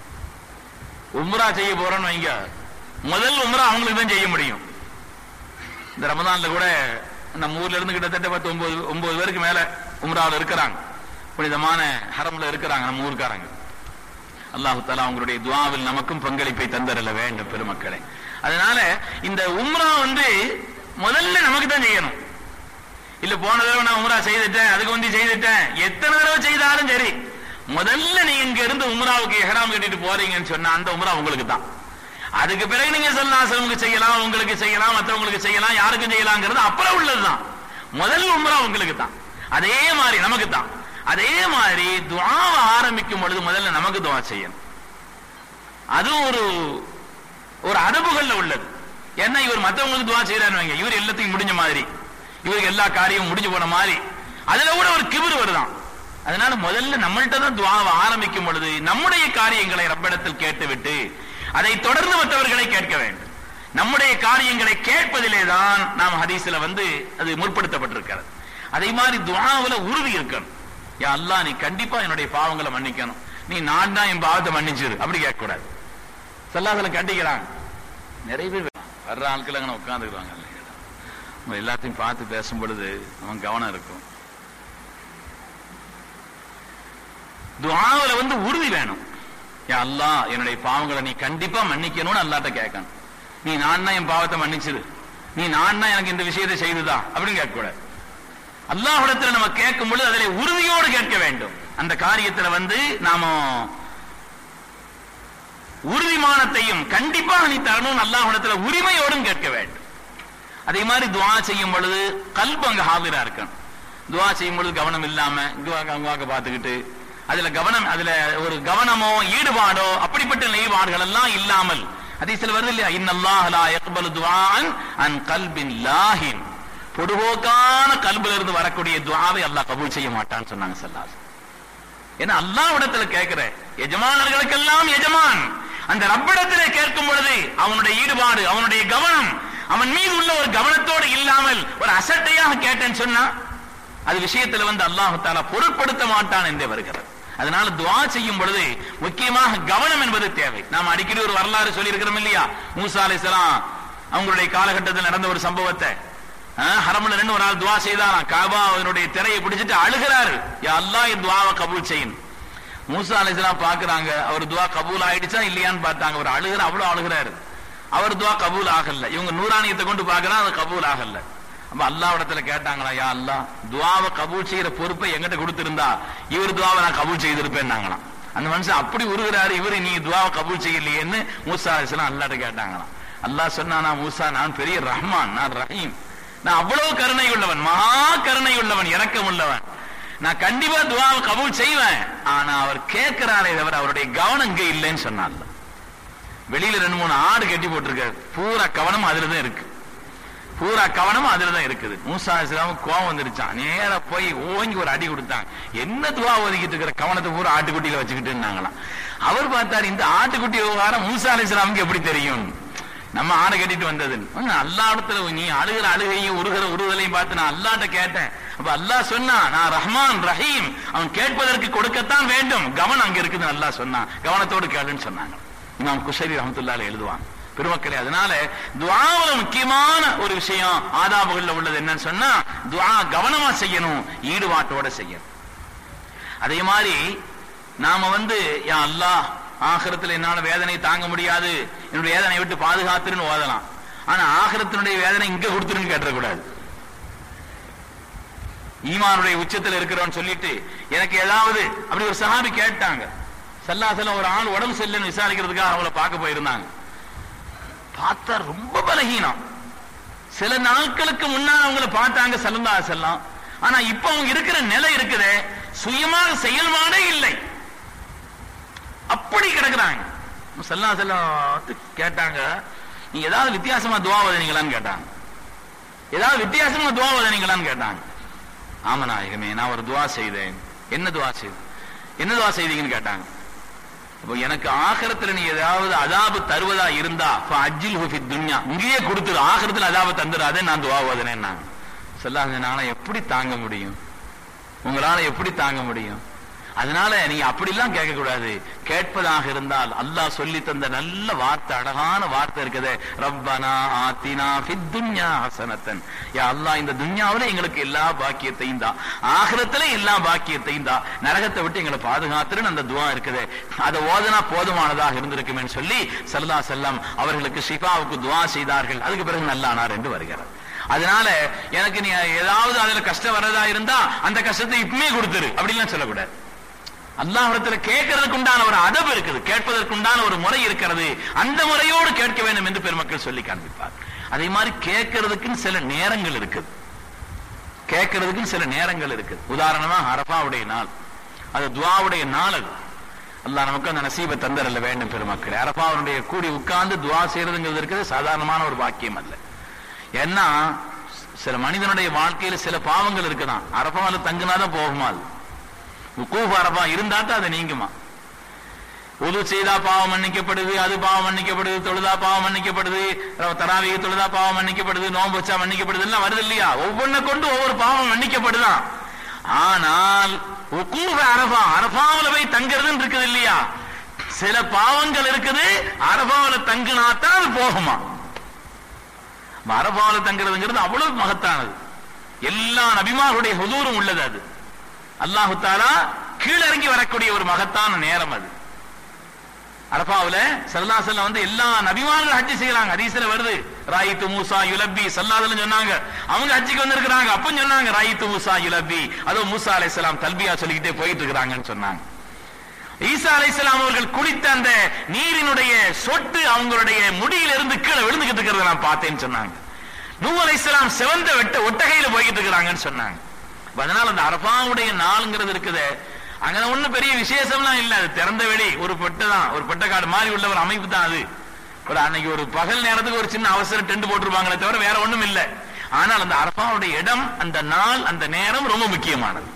[SPEAKER 1] உம்ரா செய்ய போறோம்னு வைங்க முதல் உம்ரா அவங்களுக்கு தான் செய்ய முடியும் இந்த ரமதான்ல கூட நம்ம ஊர்ல இருந்து கிட்டத்தட்ட பத்து ஒன்பது ஒன்பது பேருக்கு மேல உம்ராவில் இருக்கிறாங்க புனிதமான ஹரம்ல இருக்கிறாங்க நம்ம ஊருக்காரங்க அல்லாஹு தாலா அவங்களுடைய துவாவில் நமக்கும் பங்களிப்பை தந்தரல வேண்டும் பெருமக்களே அதனால இந்த உம்ரா வந்து முதல்ல நமக்கு தான் செய்யணும் இல்ல போன தடவை நான் உம்ரா செய்துட்டேன் அதுக்கு வந்து செய்துட்டேன் எத்தனை தடவை செய்தாலும் சரி முதல்ல நீங்க இங்க இருந்து உம்ராவுக்கு எஹராம் கட்டிட்டு போறீங்கன்னு சொன்னா அந்த உம்ரா உங்களுக்கு தான் அதுக்கு பிறகு நீங்க சொல்லாசலமுக்கு செய்யலாம் உங்களுக்கு செய்யலாம் மற்றவங்களுக்கு செய்யலாம் யாருக்கும் செய்யலாங்கிறது அப்புறம் உள்ளதுதான் முதல் உம்ரா உங்களுக்கு தான் அதே மாதிரி நமக்கு தான் அதே மாதிரி துவாவை ஆரம்பிக்கும் பொழுது முதல்ல நமக்கு துவா செய்யணும் அதுவும் ஒரு ஒரு அரபுகள்ல உள்ளது ஏன்னா இவர் மத்தவங்களுக்கு துவா செய்யறான்னு வைங்க இவர் எல்லாத்தையும் முடிஞ்ச மாதிரி இவருக்கு எல்லா காரியமும் முடிஞ்சு போன மாதிரி அதுல கூட ஒரு கிபிர் வருதான் அதனால முதல்ல நம்மள்ட்ட தான் துவாவை ஆரம்பிக்கும் பொழுது நம்முடைய காரியங்களை ரப்பிடத்தில் கேட்டுவிட்டு அதை தொடர்ந்து மற்றவர்களை கேட்க வேண்டும் நம்முடைய காரியங்களை கேட்பதிலே தான் நாம் ஹதீஸ்ல வந்து அது முற்படுத்தப்பட்டிருக்கிறது அதே மாதிரி துவாவுல உறுதி இருக்கணும் யா அல்லாஹ் நீ கண்டிப்பா என்னுடைய பாவங்களை மன்னிக்கணும் நீ நான் தான் என் பாவத்தை மன்னிச்சிரு அப்படி கேட்க கூடாது சொல்லாதல கண்டிக்கிறாங்க நிறைய பேர் வர்ற ஆட்கள் அங்கே உட்காந்துருக்காங்க நம்ம எல்லாத்தையும் பார்த்து பேசும் பொழுது அவன் கவனம் இருக்கும் துவாவுல வந்து உறுதி வேணும் யா அல்லாஹ் என்னுடைய பாவங்களை நீ கண்டிப்பா மன்னிக்கணும்னு அல்லாட்ட கேட்கணும் நீ நான் தான் என் பாவத்தை மன்னிச்சிரு நீ நான் தான் எனக்கு இந்த விஷயத்தை செய்துதா அப்படின்னு கேட்க கூடாது அல்லாஹ்விடத்தில் நம்ம கேட்கும் பொழுது அதிலே உறுதியோடு கேட்க வேண்டும் அந்த காரியத்துல வந்து நாம உறுதிமானத்தையும் கண்டிப்பாக நீ தரணும் அல்லாஹ்விடத்துல உரிமையோடும் கேட்க வேண்டும் அதே மாதிரி துவா செய்யும் பொழுது கல்பு அங்க ஹாவிரா இருக்கணும் துவா செய்யும் பொழுது கவனம் இல்லாம இங்குவாக்க அங்குவாக்க பார்த்துக்கிட்டு அதுல கவனம் அதுல ஒரு கவனமோ ஈடுபாடோ அப்படிப்பட்ட நிலைப்பாடுகள் எல்லாம் இல்லாமல் ஹதீஸ்ல வருது இல்லையா இன்னல்லாஹ் லா யக்பலு துஆன் அன் கல்பின் லாஹின் பொடுபோக்கான கல்புல இருந்து வரக்கூடிய துஆவை அல்லாஹ் கபூல் செய்ய மாட்டான்னு சொன்னாங்க ஸல்லல்லாஹு ஏன்னா அல்லாஹ்விடத்துல கேட்கிற எஜமானர்களுக்கெல்லாம் எஜமான் அந்த ரப்பிடத்திலே கேட்கும் பொழுது அவனுடைய ஈடுபாடு அவனுடைய கவனம் அவன் மீது உள்ள ஒரு கவனத்தோடு இல்லாமல் ஒரு அசட்டையாக கேட்டேன்னு சொன்னா அது விஷயத்துல வந்து அல்லாஹு தாலா பொருட்படுத்த மாட்டான் என்றே வருகிறது அதனால துவா செய்யும் பொழுது முக்கியமாக கவனம் என்பது தேவை நாம் அடிக்கடி ஒரு வரலாறு சொல்லி இருக்கிறோம் இல்லையா மூசா அலைஹிஸ்ஸலாம் அவங்களுடைய காலகட்டத்தில் நடந்த ஒரு சம்பவத்தை ஆஹ், ஹரம்ல நின்னு ஒரு ஆள் துவா செய்தாராம் காபா அவனுடைய திரையை பிடிச்சிட்டு அழுகிறாரு யா அல்லாஹ் இந்த துவாவை கபூல் செய்யணும் மூசா அலைஹிஸ்ஸலாம் பாக்குறாங்க அவர் துவா கபூல் ஆயிடுச்சா இல்லையான்னு பார்த்தாங்க அவர் அழுகிற அவ்வளவு அழுகிறாரு அவர் துவா கபூல் ஆகல இவங்க நூறானியத்தை கொண்டு பார்க்கறா அது கபூல் ஆகல அப்ப அல்லாஹ்விடத்துல கேட்டாங்களா யா அல்லாஹ் துவாவை கபூல் செய்யற பொறுப்பை எங்கிட்ட கொடுத்திருந்தா இவர் துவாவை நான் கபூல் செய்திருப்பேன் நாங்களாம் அந்த மனுஷன் அப்படி உருகிறாரு இவரு நீ துவாவை கபூல் செய்யலையேன்னு மூசா அலிஸ்லாம் அல்லாட்ட கேட்டாங்களாம் அல்லாஹ் சொன்னானா மூசா நான் பெரிய ரஹ்மான் நான் ரஹீம் நான் அவ்வளவு கருணை உள்ளவன் மகா கருணை உள்ளவன் இரக்கம் உள்ளவன் நான் கண்டிப்பா துவாவை கபூல் செய்வேன் ஆனா அவர் கேட்கிறாரே தவிர அவருடைய கவனம் இங்க இல்லைன்னு சொன்னார்ல வெளியில ரெண்டு மூணு ஆடு கட்டி போட்டிருக்காரு பூரா கவனம் அதுல தான் இருக்கு பூரா கவனம் அதுல தான் இருக்குது மூசா இஸ்லாம் கோவம் வந்துருச்சான் நேரா போய் ஓங்கி ஒரு அடி கொடுத்தாங்க என்ன துவா ஒதுக்கிட்டு இருக்கிற கவனத்தை பூரா ஆட்டுக்குட்டியில வச்சுக்கிட்டுனாங்களாம் அவர் பார்த்தாரு இந்த ஆட்டுக்குட்டி விவகாரம் மூசா அலி இஸ்லாமுக்கு எப்படி தெரியும் நம்ம ஆடை கட்டிட்டு வந்தது அல்லா இடத்துல நீ அழுகிற அழுகையும் உருகிற உருகலையும் பார்த்து நான் அல்லாட்ட கேட்டேன் அப்ப அல்லாஹ் சொன்னா நான் ரஹ்மான் ரஹீம் அவன் கேட்பதற்கு கொடுக்கத்தான் வேண்டும் கவனம் அங்க இருக்குதுன்னு அல்லாஹ் சொன்னான் கவனத்தோடு கேளுன்னு சொன்னாங்க இமாம் குஷரி ரஹமத்துல்லால எழுதுவாங்க பெருமக்களே அதனால துஆவுல முக்கியமான ஒரு விஷயம் ஆதாபுகள்ல உள்ளது என்னன்னு சொன்னா துஆ கவனமா செய்யணும் ஈடுபாட்டோட செய்யணும் அதே மாதிரி நாம வந்து யா அல்லாஹ் ஆகிரத்துல என்னால வேதனை தாங்க முடியாது என்னுடைய வேதனை விட்டு பாதுகாத்துருன்னு ஓதலாம் ஆனா ஆகிரத்தினுடைய வேதனை இங்க கொடுத்துருன்னு கேட்டக்கூடாது ஈமானுடைய உச்சத்துல இருக்கிறவன் சொல்லிட்டு எனக்கு ஏதாவது அப்படி ஒரு சஹாபி கேட்டாங்க சல்லாசலம் ஒரு ஆள் உடம்பு செல்லுன்னு விசாரிக்கிறதுக்காக அவங்கள பார்க்க போயிருந்தாங்க பார்த்தா ரொம்ப பலகீனம் சில நாட்களுக்கு முன்னால் அவங்கள பார்த்தாங்க சல்லா செல்லாம் ஆனா இப்ப அவங்க இருக்கிற நிலை இருக்குதே சுயமாக செயல்பாடே இல்லை அப்படி கிடக்குறாங்க சல்லா செல்லம் கேட்டாங்க நீங்க ஏதாவது வித்தியாசமா துவா வதனீங்களான்னு கேட்டாங்க ஏதாவது வித்தியாசமா துவா வதனீங்களான்னு கேட்டாங்க ஆமா நாயகமே நான் ஒரு துவா செய்தேன் என்ன துவா செய்தேன் என்ன துவா செய்தீங்கன்னு கேட்டாங்க அப்போ எனக்கு ஆகரத்துல நீ ஏதாவது அதாபு தருவதா இருந்தா அஜில் ஹுஃபி துன்யா இங்கேயே கொடுத்துரு ஆகரத்துல அதாபு தந்துடாதே நான் துவா ஓதுனேன் சொல்லாங்க நாளை எப்படி தாங்க முடியும் உங்களால எப்படி தாங்க முடியும் அதனால நீங்க அப்படிலாம் கேட்க கூடாது கேட்பதாக இருந்தால் அல்லாஹ் சொல்லி தந்த நல்ல வார்த்தை அழகான வார்த்தை இருக்குது ரப்பனா ஆத்தினா ஃபித் துன்யா ஹசனத்தன் யா அல்லாஹ் இந்த துன்யாவுல எங்களுக்கு எல்லா பாக்கியத்தையும் தான் ஆகிரத்துல எல்லா பாக்கியத்தையும் தான் நரகத்தை விட்டு எங்களை பாதுகாத்துன்னு அந்த துவா இருக்குது அதை ஓதனா போதுமானதாக இருந்திருக்குமேன்னு சொல்லி சல்லா செல்லம் அவர்களுக்கு ஷிஃபாவுக்கு துவா செய்தார்கள் அதுக்கு பிறகு நல்லானார் என்று வருகிறார் அதனால எனக்கு நீ ஏதாவது அதுல கஷ்டம் வர்றதா இருந்தா அந்த கஷ்டத்தை இப்பமே கொடுத்துரு அப்படின்லாம் சொல்லக்கூடாது அல்லாஹிடத்துல கேட்கறதுக்கு உண்டான ஒரு அதவு இருக்குது கேட்பதற்கு உண்டான ஒரு முறை இருக்கிறது அந்த முறையோடு கேட்க வேண்டும் என்று பெருமக்கள் சொல்லி காண்பிப்பார் அதே மாதிரி கேட்கறதுக்குன்னு சில நேரங்கள் இருக்குது கேட்கறதுக்குன்னு சில நேரங்கள் இருக்குது உதாரணமா அரபாவுடைய நாள் அது துவாவுடைய நாள் அது அல்லாஹ் நமக்கு அந்த நசீபை தந்தரல வேண்டும் பெருமக்கள் அரபாவுடைய கூடி உட்கார்ந்து துவா செய்யறதுங்கிறது இருக்கிறது சாதாரணமான ஒரு பாக்கியம் அல்ல ஏன்னா சில மனிதனுடைய வாழ்க்கையில சில பாவங்கள் இருக்குதான் அரபாவில தங்குனாதான் போகுமா அது உக்கூஃப் அரபா இருந்தா தான் அது நீங்குமா உது செய்தா பாவம் மன்னிக்கப்படுது அது பாவம் மன்னிக்கப்படுது தொழுதா பாவம் மன்னிக்கப்படுது தராவிக தொழுதா பாவம் மன்னிக்கப்படுது நோம்பு வச்சா மன்னிக்கப்படுது எல்லாம் வருது இல்லையா ஒவ்வொன்றை கொண்டு ஒவ்வொரு பாவம் மன்னிக்கப்படுதான் ஆனால் உக்கூஃப் அரபா அரபாவில போய் தங்குறதுன்னு இருக்குது இல்லையா சில பாவங்கள் இருக்குது அரபாவில தங்குனாத்தான் அது போகுமா அரபாவில தங்குறதுங்கிறது அவ்வளவு மகத்தானது எல்லா நபிமாருடைய ஹுதூரும் உள்ளது அது அல்லாஹு தாலா கீழிறங்கி வரக்கூடிய ஒரு மகத்தான நேரம் அது அரபாவுல சல்லாசல்ல வந்து எல்லா நபிமான்கள் ஹஜ்ஜி செய்யறாங்க ஹதீஸ்ல வருது ராயித்து மூசா யுலப்பி சல்லாதல்னு சொன்னாங்க அவங்க ஹஜ்ஜிக்கு வந்திருக்கிறாங்க அப்ப சொன்னாங்க ராயித்து மூசா யுலப்பி அதோ மூசா அலைஹிஸ்ஸலாம் தல்பியா சொல்லிக்கிட்டே போயிட்டு இருக்கிறாங்கன்னு சொன்னாங்க ஈசா அலைஹிஸ்ஸலாம் அவர்கள் குளித்த அந்த நீரினுடைய சொட்டு அவங்களுடைய முடியிலிருந்து கீழே விழுந்துகிட்டு இருக்கிறத நான் பார்த்தேன்னு சொன்னாங்க நூ அலைஹிஸ்ஸலாம் செவந்த வெட்ட ஒட்டகையில போய்கிட்டு இருக்கிறாங்கன்னு சொன்னாங்க அப்ப அதனால அந்த அரபாவுடைய நாளுங்கிறது இருக்குது அங்க ஒண்ணும் பெரிய விசேஷம்லாம் இல்ல அது திறந்த வெளி ஒரு பெட்டை தான் ஒரு பெட்டக்காடு மாதிரி உள்ள ஒரு அமைப்பு தான் அது ஒரு அன்னைக்கு ஒரு பகல் நேரத்துக்கு ஒரு சின்ன அவசர டென்ட் போட்டிருப்பாங்களே தவிர வேற ஒண்ணும் இல்ல ஆனால் அந்த அரபாவுடைய இடம் அந்த நாள் அந்த நேரம் ரொம்ப முக்கியமானது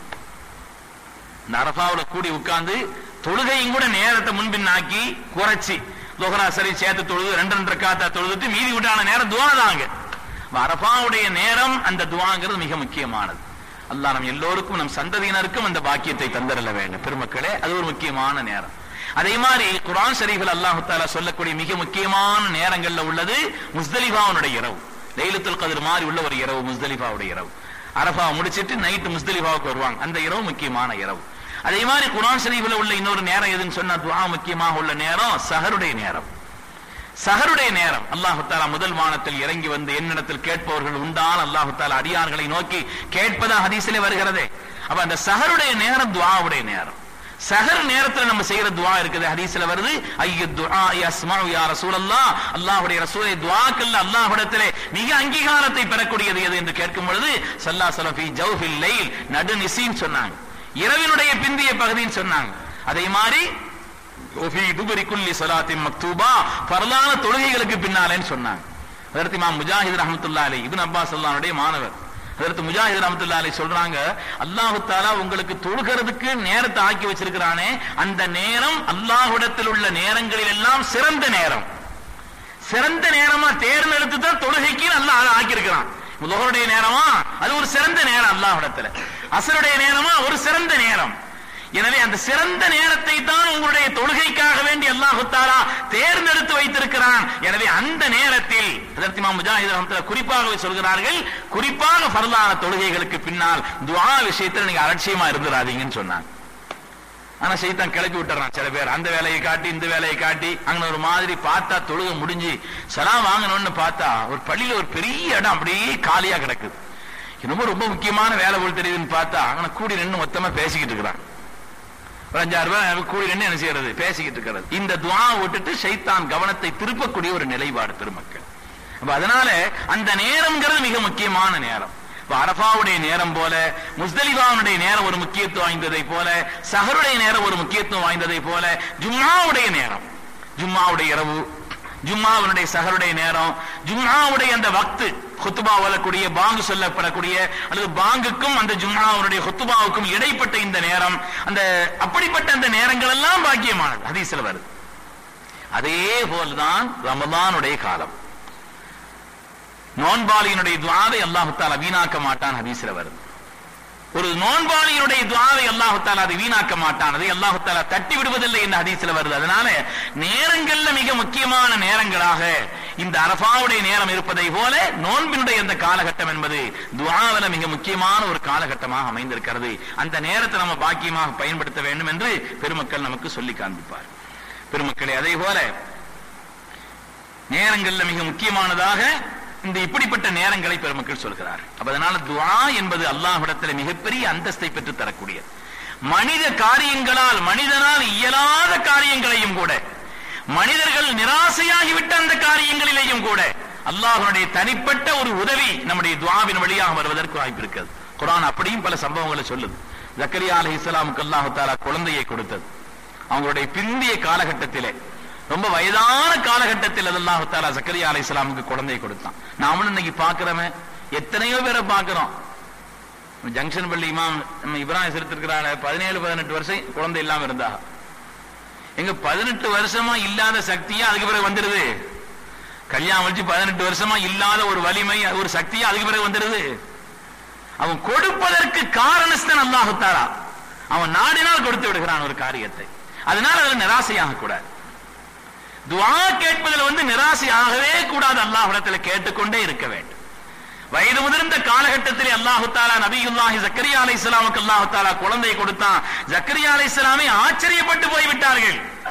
[SPEAKER 1] இந்த அரபாவுல கூடி உட்கார்ந்து தொழுகையும் கூட நேரத்தை முன்பின்னாக்கி குறைச்சி லோகரா சரி சேர்த்து தொழுது ரெண்டு ரெண்டு காத்தா தொழுதுட்டு மீதி விட்டான நேரம் துவா தாங்க அரபாவுடைய நேரம் அந்த துவாங்கிறது மிக முக்கியமானது அல்லாஹ் நம் எல்லோருக்கும் நம் சந்ததியினருக்கும் அந்த பாக்கியத்தை தந்தரல வேண்டும் பெருமக்களே அது ஒரு முக்கியமான நேரம் அதே மாதிரி குரான் ஷரீஃபில் அல்லாஹு தாலா சொல்லக்கூடிய மிக முக்கியமான நேரங்கள்ல உள்ளது முஸ்தலிஃபாவுடைய இரவு லைலத்துல் கதிர் மாதிரி உள்ள ஒரு இரவு முஸ்தலிஃபாவுடைய இரவு அரபா முடிச்சிட்டு நைட்டு முஸ்தலிஃபாவுக்கு வருவாங்க அந்த இரவு முக்கியமான இரவு அதே மாதிரி குரான் ஷரீஃபில் உள்ள இன்னொரு நேரம் எதுன்னு சொன்னா துவா முக்கியமாக உள்ள நேரம் சஹருடைய நேரம் சஹருடைய நேரம் அல்லாஹு தாலா முதல் வானத்தில் இறங்கி வந்து என்னிடத்தில் கேட்பவர்கள் உண்டால் அல்லாஹு தாலா அடியார்களை நோக்கி கேட்பதா ஹதீஸிலே வருகிறதே அப்ப அந்த சஹருடைய நேரம் துவாவுடைய நேரம் சஹர் நேரத்துல நம்ம செய்யற துவா இருக்குது ஹதீஸ்ல வருது ஐயோ துஆ யஸ்மஉ யா ரசூலல்லாஹ் அல்லாஹ்வுடைய ரசூலை துஆக்கல்ல அல்லாஹ்விடத்திலே மிக அங்கீகாரத்தை பெறக்கூடியது எது என்று கேட்கும் பொழுது ஸல்லல்லாஹு அலைஹி வஸல்லம் ஃபீ ஜௌஃபில் லைல் நடுநிசின்னு சொன்னாங்க இரவினுடைய பிந்திய பகுதின்னு சொன்னாங்க அதே மாதிரி ஒஃபி துபரி குல்லி சலாத்தின் மக்தூபா பரலான தொழுகைகளுக்கு பின்னாலேன்னு சொன்னாங்க அதற்கு இமாம் முஜாஹித் ரஹமத்துல்லா அலை இப்னு அப்பாஸ் அல்லாஹ்வுடைய மாணவர் அதற்கு முஜாஹித் ரஹமத்துல்லா அலை சொல்றாங்க அல்லாஹு தாலா உங்களுக்கு தொழுகிறதுக்கு நேரத்தை ஆக்கி வச்சிருக்கிறானே அந்த நேரம் அல்லாஹ்விடத்தில் உள்ள நேரங்களில் எல்லாம் சிறந்த நேரம் சிறந்த நேரமா தேர்ந்தெடுத்து தான் தொழுகைக்கு அல்லாஹ் ஆக்கியிருக்கிறான் லுஹருடைய நேரமா அது ஒரு சிறந்த நேரம் அல்லாஹ்விடத்துல அசருடைய நேரமா ஒரு சிறந்த நேரம் எனவே அந்த சிறந்த நேரத்தை தான் உங்களுடைய தொழுகைக்காக வேண்டி அல்லாஹு தாலா தேர்ந்தெடுத்து வைத்திருக்கிறான் எனவே அந்த நேரத்தில் அதற்கு இமாம் முஜாஹித் ரஹ்மத்துல்லாஹ் குறிப்பாக சொல்கிறார்கள் குறிப்பாக ஃபர்லான தொழுகைகளுக்கு பின்னால் துஆ விஷயத்துல நீங்க அலட்சியமா இருந்துடாதீங்கன்னு சொன்னாங்க ஆனா சைத்தான் கிளப்பி விட்டுறான் சில பேர் அந்த வேலையை காட்டி இந்த வேலையை காட்டி அங்க ஒரு மாதிரி பார்த்தா தொழுகை முடிஞ்சு சலாம் வாங்கணும்னு பார்த்தா ஒரு பள்ளியில ஒரு பெரிய இடம் அப்படியே காலியா கிடக்குது என்னமோ ரொம்ப முக்கியமான வேலை போல் தெரியுதுன்னு பார்த்தா அங்க கூடி நின்று மொத்தமா பேசிக்கிட்டு இருக்கிறான் ஒரு அஞ்சாறு ரூபாய் கூடி நின்று என்ன செய்யறது பேசிக்கிட்டு இருக்கிறது இந்த துவா விட்டுட்டு சைத்தான் கவனத்தை திருப்பக்கூடிய ஒரு நிலைப்பாடு பெருமக்கள் அப்ப அதனால அந்த நேரம்ங்கிறது மிக முக்கியமான நேரம் இப்ப அரபாவுடைய நேரம் போல முஸ்தலிபாவுடைய நேரம் ஒரு முக்கியத்துவம் வாய்ந்ததை போல சஹருடைய நேரம் ஒரு முக்கியத்துவம் வாய்ந்ததை போல ஜும்மாவுடைய நேரம் ஜும்மாவுடைய இரவு ஜும்மாவுடைய சஹருடைய நேரம் ஜும்மாவுடைய அந்த வக்து ஹுத்துபா வரக்கூடிய பாங்கு சொல்லப்படக்கூடிய அல்லது பாங்குக்கும் அந்த ஜும்மாவுடைய ஹுத்துபாவுக்கும் இடைப்பட்ட இந்த நேரம் அந்த அப்படிப்பட்ட அந்த நேரங்கள் எல்லாம் பாக்கியமானது ஹதீஸ்ல வருது அதே போல்தான் ரமலானுடைய காலம் நோன்பாளியினுடைய துவாவை அல்லாஹு தாலா வீணாக்க மாட்டான் ஹதீஸ்ல வருது ஒரு நோன்பாளியினுடைய துவாவை அல்லாஹு தாலா அதை வீணாக்க மாட்டான் அதை அல்லாஹு தாலா தட்டி விடுவதில்லை என்று ஹதீஸ்ல வருது அதனால நேரங்கள்ல மிக முக்கியமான நேரங்களாக இந்த அரபாவுடைய நேரம் இருப்பதை போல நோன்பினுடைய அந்த காலகட்டம் என்பது துவாவில மிக முக்கியமான ஒரு காலகட்டமாக அமைந்திருக்கிறது அந்த நேரத்தை நம்ம பாக்கியமாக பயன்படுத்த வேண்டும் என்று பெருமக்கள் நமக்கு சொல்லி காண்பிப்பார் பெருமக்களே அதே போல நேரங்கள்ல மிக முக்கியமானதாக இந்த இப்படிப்பட்ட நேரங்களை பெருமக்கள் சொல்கிறார் அப்ப அதனால துவா என்பது அல்லாஹ்விடத்தில் மிகப்பெரிய அந்தஸ்தை பெற்று தரக்கூடியது மனித காரியங்களால் மனிதனால் இயலாத காரியங்களையும் கூட மனிதர்கள் நிராசையாகிவிட்ட அந்த காரியங்களிலேயும் கூட அல்லாஹனுடைய தனிப்பட்ட ஒரு உதவி நம்முடைய துவாவின் வழியாக வருவதற்கு வாய்ப்பு இருக்கிறது குரான் அப்படியும் பல சம்பவங்களை சொல்லுது ஜக்கரியா அலி இஸ்லாமுக்கு அல்லாஹு தாலா குழந்தையை கொடுத்தது அவங்களுடைய பிந்திய காலகட்டத்திலே ரொம்ப வயதான காலகட்டத்தில் அல்லாஹு தாலா ஜக்கரியா அலி இஸ்லாமுக்கு குழந்தையை கொடுத்தான் நாமளும் இன்னைக்கு பாக்குறவன் எத்தனையோ பேரை பாக்குறோம் ஜங்ஷன் பள்ளி இமாம் நம்ம இப்ராஹிம் செலுத்திருக்கிறாங்க பதினேழு பதினெட்டு வருஷம் குழந்தை இல்லாம இருந்தா எங்க பதினெட்டு வருஷமா இல்லாத சக்தியா அதுக்கு பிறகு வந்துருது கல்யாணம் வச்சு பதினெட்டு வருஷமா இல்லாத ஒரு வலிமை ஒரு சக்தியா அதுக்கு பிறகு வந்துருது அவன் கொடுப்பதற்கு காரணஸ்தன் அல்லாஹு தாரா அவன் நாடினால் கொடுத்து விடுகிறான் ஒரு காரியத்தை அதனால அதுல நிராசையாக கூடாது துவா கேட்பதில் வந்து நிராசை ஆகவே கூடாது அல்லாஹிடத்துல கேட்டுக்கொண்டே இருக்க வேண்டும் வயது முதிர்ந்த காலகட்டத்தில் அல்லாஹு தாலா நபியுல்லாஹி ஜக்கரியா அலை இஸ்லாமுக்கு அல்லாஹு தாலா குழந்தை கொடுத்தான் ஜக்கரியா அலை இஸ்லாமை ஆச்சரியப்பட்டு போய்விட்டார்கள்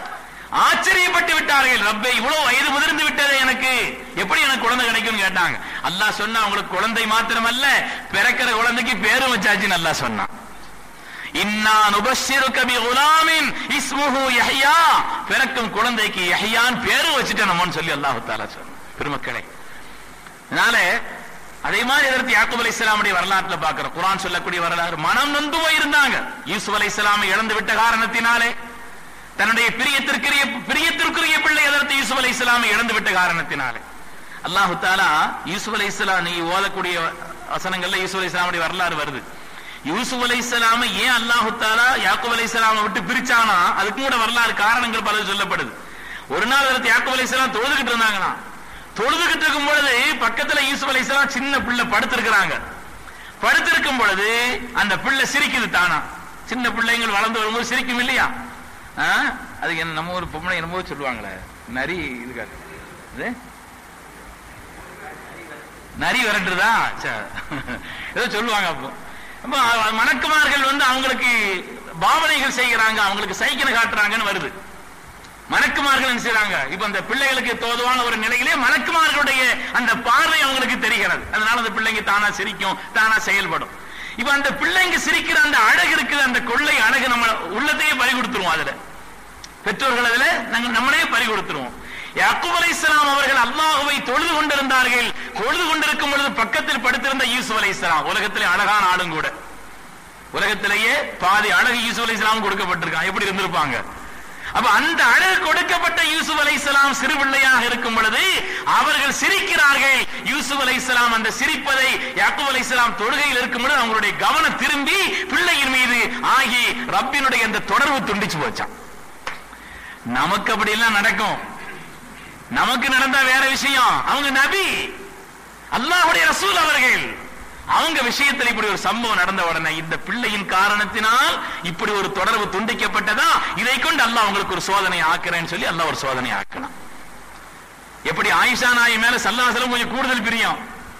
[SPEAKER 1] ஆச்சரியப்பட்டு விட்டார்கள் ரப்பே இவ்வளவு வயது முதிர்ந்து விட்டதே எனக்கு எப்படி எனக்கு குழந்தை கிடைக்கும் கேட்டாங்க அல்லாஹ் சொன்னா உங்களுக்கு குழந்தை மாத்திரமல்ல பிறக்கிற குழந்தைக்கு பேரும் வச்சாச்சுன்னு அல்லாஹ் சொன்னான் இன்னா நுபஷிருக்க பி குலாமின் இஸ்முஹு யஹ்யா பிறக்கும் குழந்தைக்கு யஹ்யான் பேரு வச்சுட்டேன் நம்மன்னு சொல்லி அல்லாஹ் தஆலா சொன்னான் பெருமக்களே அதனால அதே மாதிரி எதிர்த்து யாக்கூப் அலைஹிஸ்ஸலாமுடைய வரலாற்றுல பார்க்கிறோம் குர்ஆன் சொல்லக்கூடிய வரலாறு மனம் நொந்து போயிருந்தாங்க யூசுப் அலைஹிஸ்ஸலாமை இழந்து விட்ட காரணத்தினாலே தன்னுடைய பிரியத்திற்குரிய பிரியத்திற்குரிய பிள்ளை எதிர்த்து யூசுப் அலைஹிஸ்ஸலாமை இழந்து விட்ட காரணத்தினாலே அல்லாஹு தாலா யூசுப் அலைஹிஸ்ஸலாம் நீ ஓதக்கூடிய வசனங்கள்ல யூசுப் அலைஹிஸ்ஸலாமுடைய வரலாறு வருது யூசுப் அலைஹிஸ்ஸலாமை ஏன் அல்லாஹு தாலா யாக்கூப் அலைஹிஸ்ஸலாமை விட்டு பிரிச்சானா அதுக்கு கூட வரலாறு காரணங்கள் பல சொல்லப்படுது ஒரு நாள் எதிர்த்து யாக்கூப் அலைஹிஸ்ஸலாம் தொழுதுகிட்டு இருந்தாங்களாம் தொழுதுகிட்டு இருக்கும் பொழுது பக்கத்துல யூசுப் அலைஹிஸ்ஸலாம் சின்ன பிள்ளை படுத்திருக்கிறாங்க படுத்திருக்கும் பொழுது அந்த பிள்ளை சிரிக்குது தானா சின்ன பிள்ளைங்கள் வளர்ந்து வரும்போது சிரிக்கும் இல்லையா ஆ? அதுக்கு என்ன நம்ம ஒரு பொம்பளை என்னமோ சொல்லுவாங்களே நரி இதுக்காக இது நரி விரட்டுறதா சே. ஏதோ சொல்லுவாங்க அப்போ அப்போ அ- மணக்குமார்கள் வந்து அவங்களுக்கு பாவனைகள் செய்கிறாங்க அவங்களுக்கு சைக்கிள் காட்டுறாங்கன்னு வருது மணக்குமார்கள் என்ன செய்றாங்க இப்ப அந்த பிள்ளைகளுக்கு தோதுவான ஒரு நிலையிலே மணக்குமார்களுடைய அந்த பார்வை அவங்களுக்கு தெரிகிறது அதனால அந்த பிள்ளைங்க தானா சிரிக்கும் தானா செயல்படும் இப்ப அந்த பிள்ளைங்க சிரிக்கிற அந்த அழகு இருக்குது அந்த கொள்ளை அழகு நம்ம உள்ளத்தையே பறி கொடுத்துருவோம் அதுல பெற்றோர்கள் அதுல நாங்க நம்மளே பறி கொடுத்துருவோம் யாக்கூப் அலைஹிஸ்ஸலாம் அவர்கள் அல்லாஹ்வை தொழுது கொண்டிருந்தார்கள் தொழுது கொண்டிருக்கும் பொழுது பக்கத்தில் படுத்திருந்த யூசுப் அலைஹிஸ்ஸலாம் உலகத்திலே அழகான ஆளும் கூட உலகத்திலேயே பாதி அழகு யூசுப் அலைஹிஸ்ஸலாம் கொடுக்கப்பட்டிருக்கான் எப்படி இருந்திருப்பாங்க அப்ப அந்த அழகு கொடுக்கப்பட்ட யூசுப் அலைஹிஸ்ஸலாம் சிறு பிள்ளையாக இருக்கும் பொழுது அவர்கள் சிரிக்கிறார்கள் யூசுப் அலைஹிஸ்ஸலாம் அந்த சிரிப்பதை யாக்கூப் அலைஹிஸ்ஸலாம் தொழுகையில் இருக்கும் பொழுது அவங்களுடைய கவனம் திரும்பி பிள்ளையின் மீது ஆகி ரப்பினுடைய அந்த தொடர்பு துண்டிச்சு போச்சான் நமக்கு அப்படி எல்லாம் நடக்கும் நமக்கு நடந்தா வேற விஷயம் அவங்க நபி அல்லாஹ்வுடைய ரசூல் அவர்கள் அவங்க விஷயத்தில் இப்படி ஒரு சம்பவம் நடந்த உடனே இந்த பிள்ளையின் காரணத்தினால் இப்படி ஒரு தொடர்பு துண்டிக்கப்பட்டதா இதை கொண்டு அல்லாஹ் உங்களுக்கு ஒரு சோதனை ஆக்குறேன்னு சொல்லி அல்லாஹ் ஒரு சோதனை ஆக்கலாம் எப்படி ஆயிஷா நாய் மேல சல்லாசலம் கொஞ்சம் கூடுதல் பிரியம்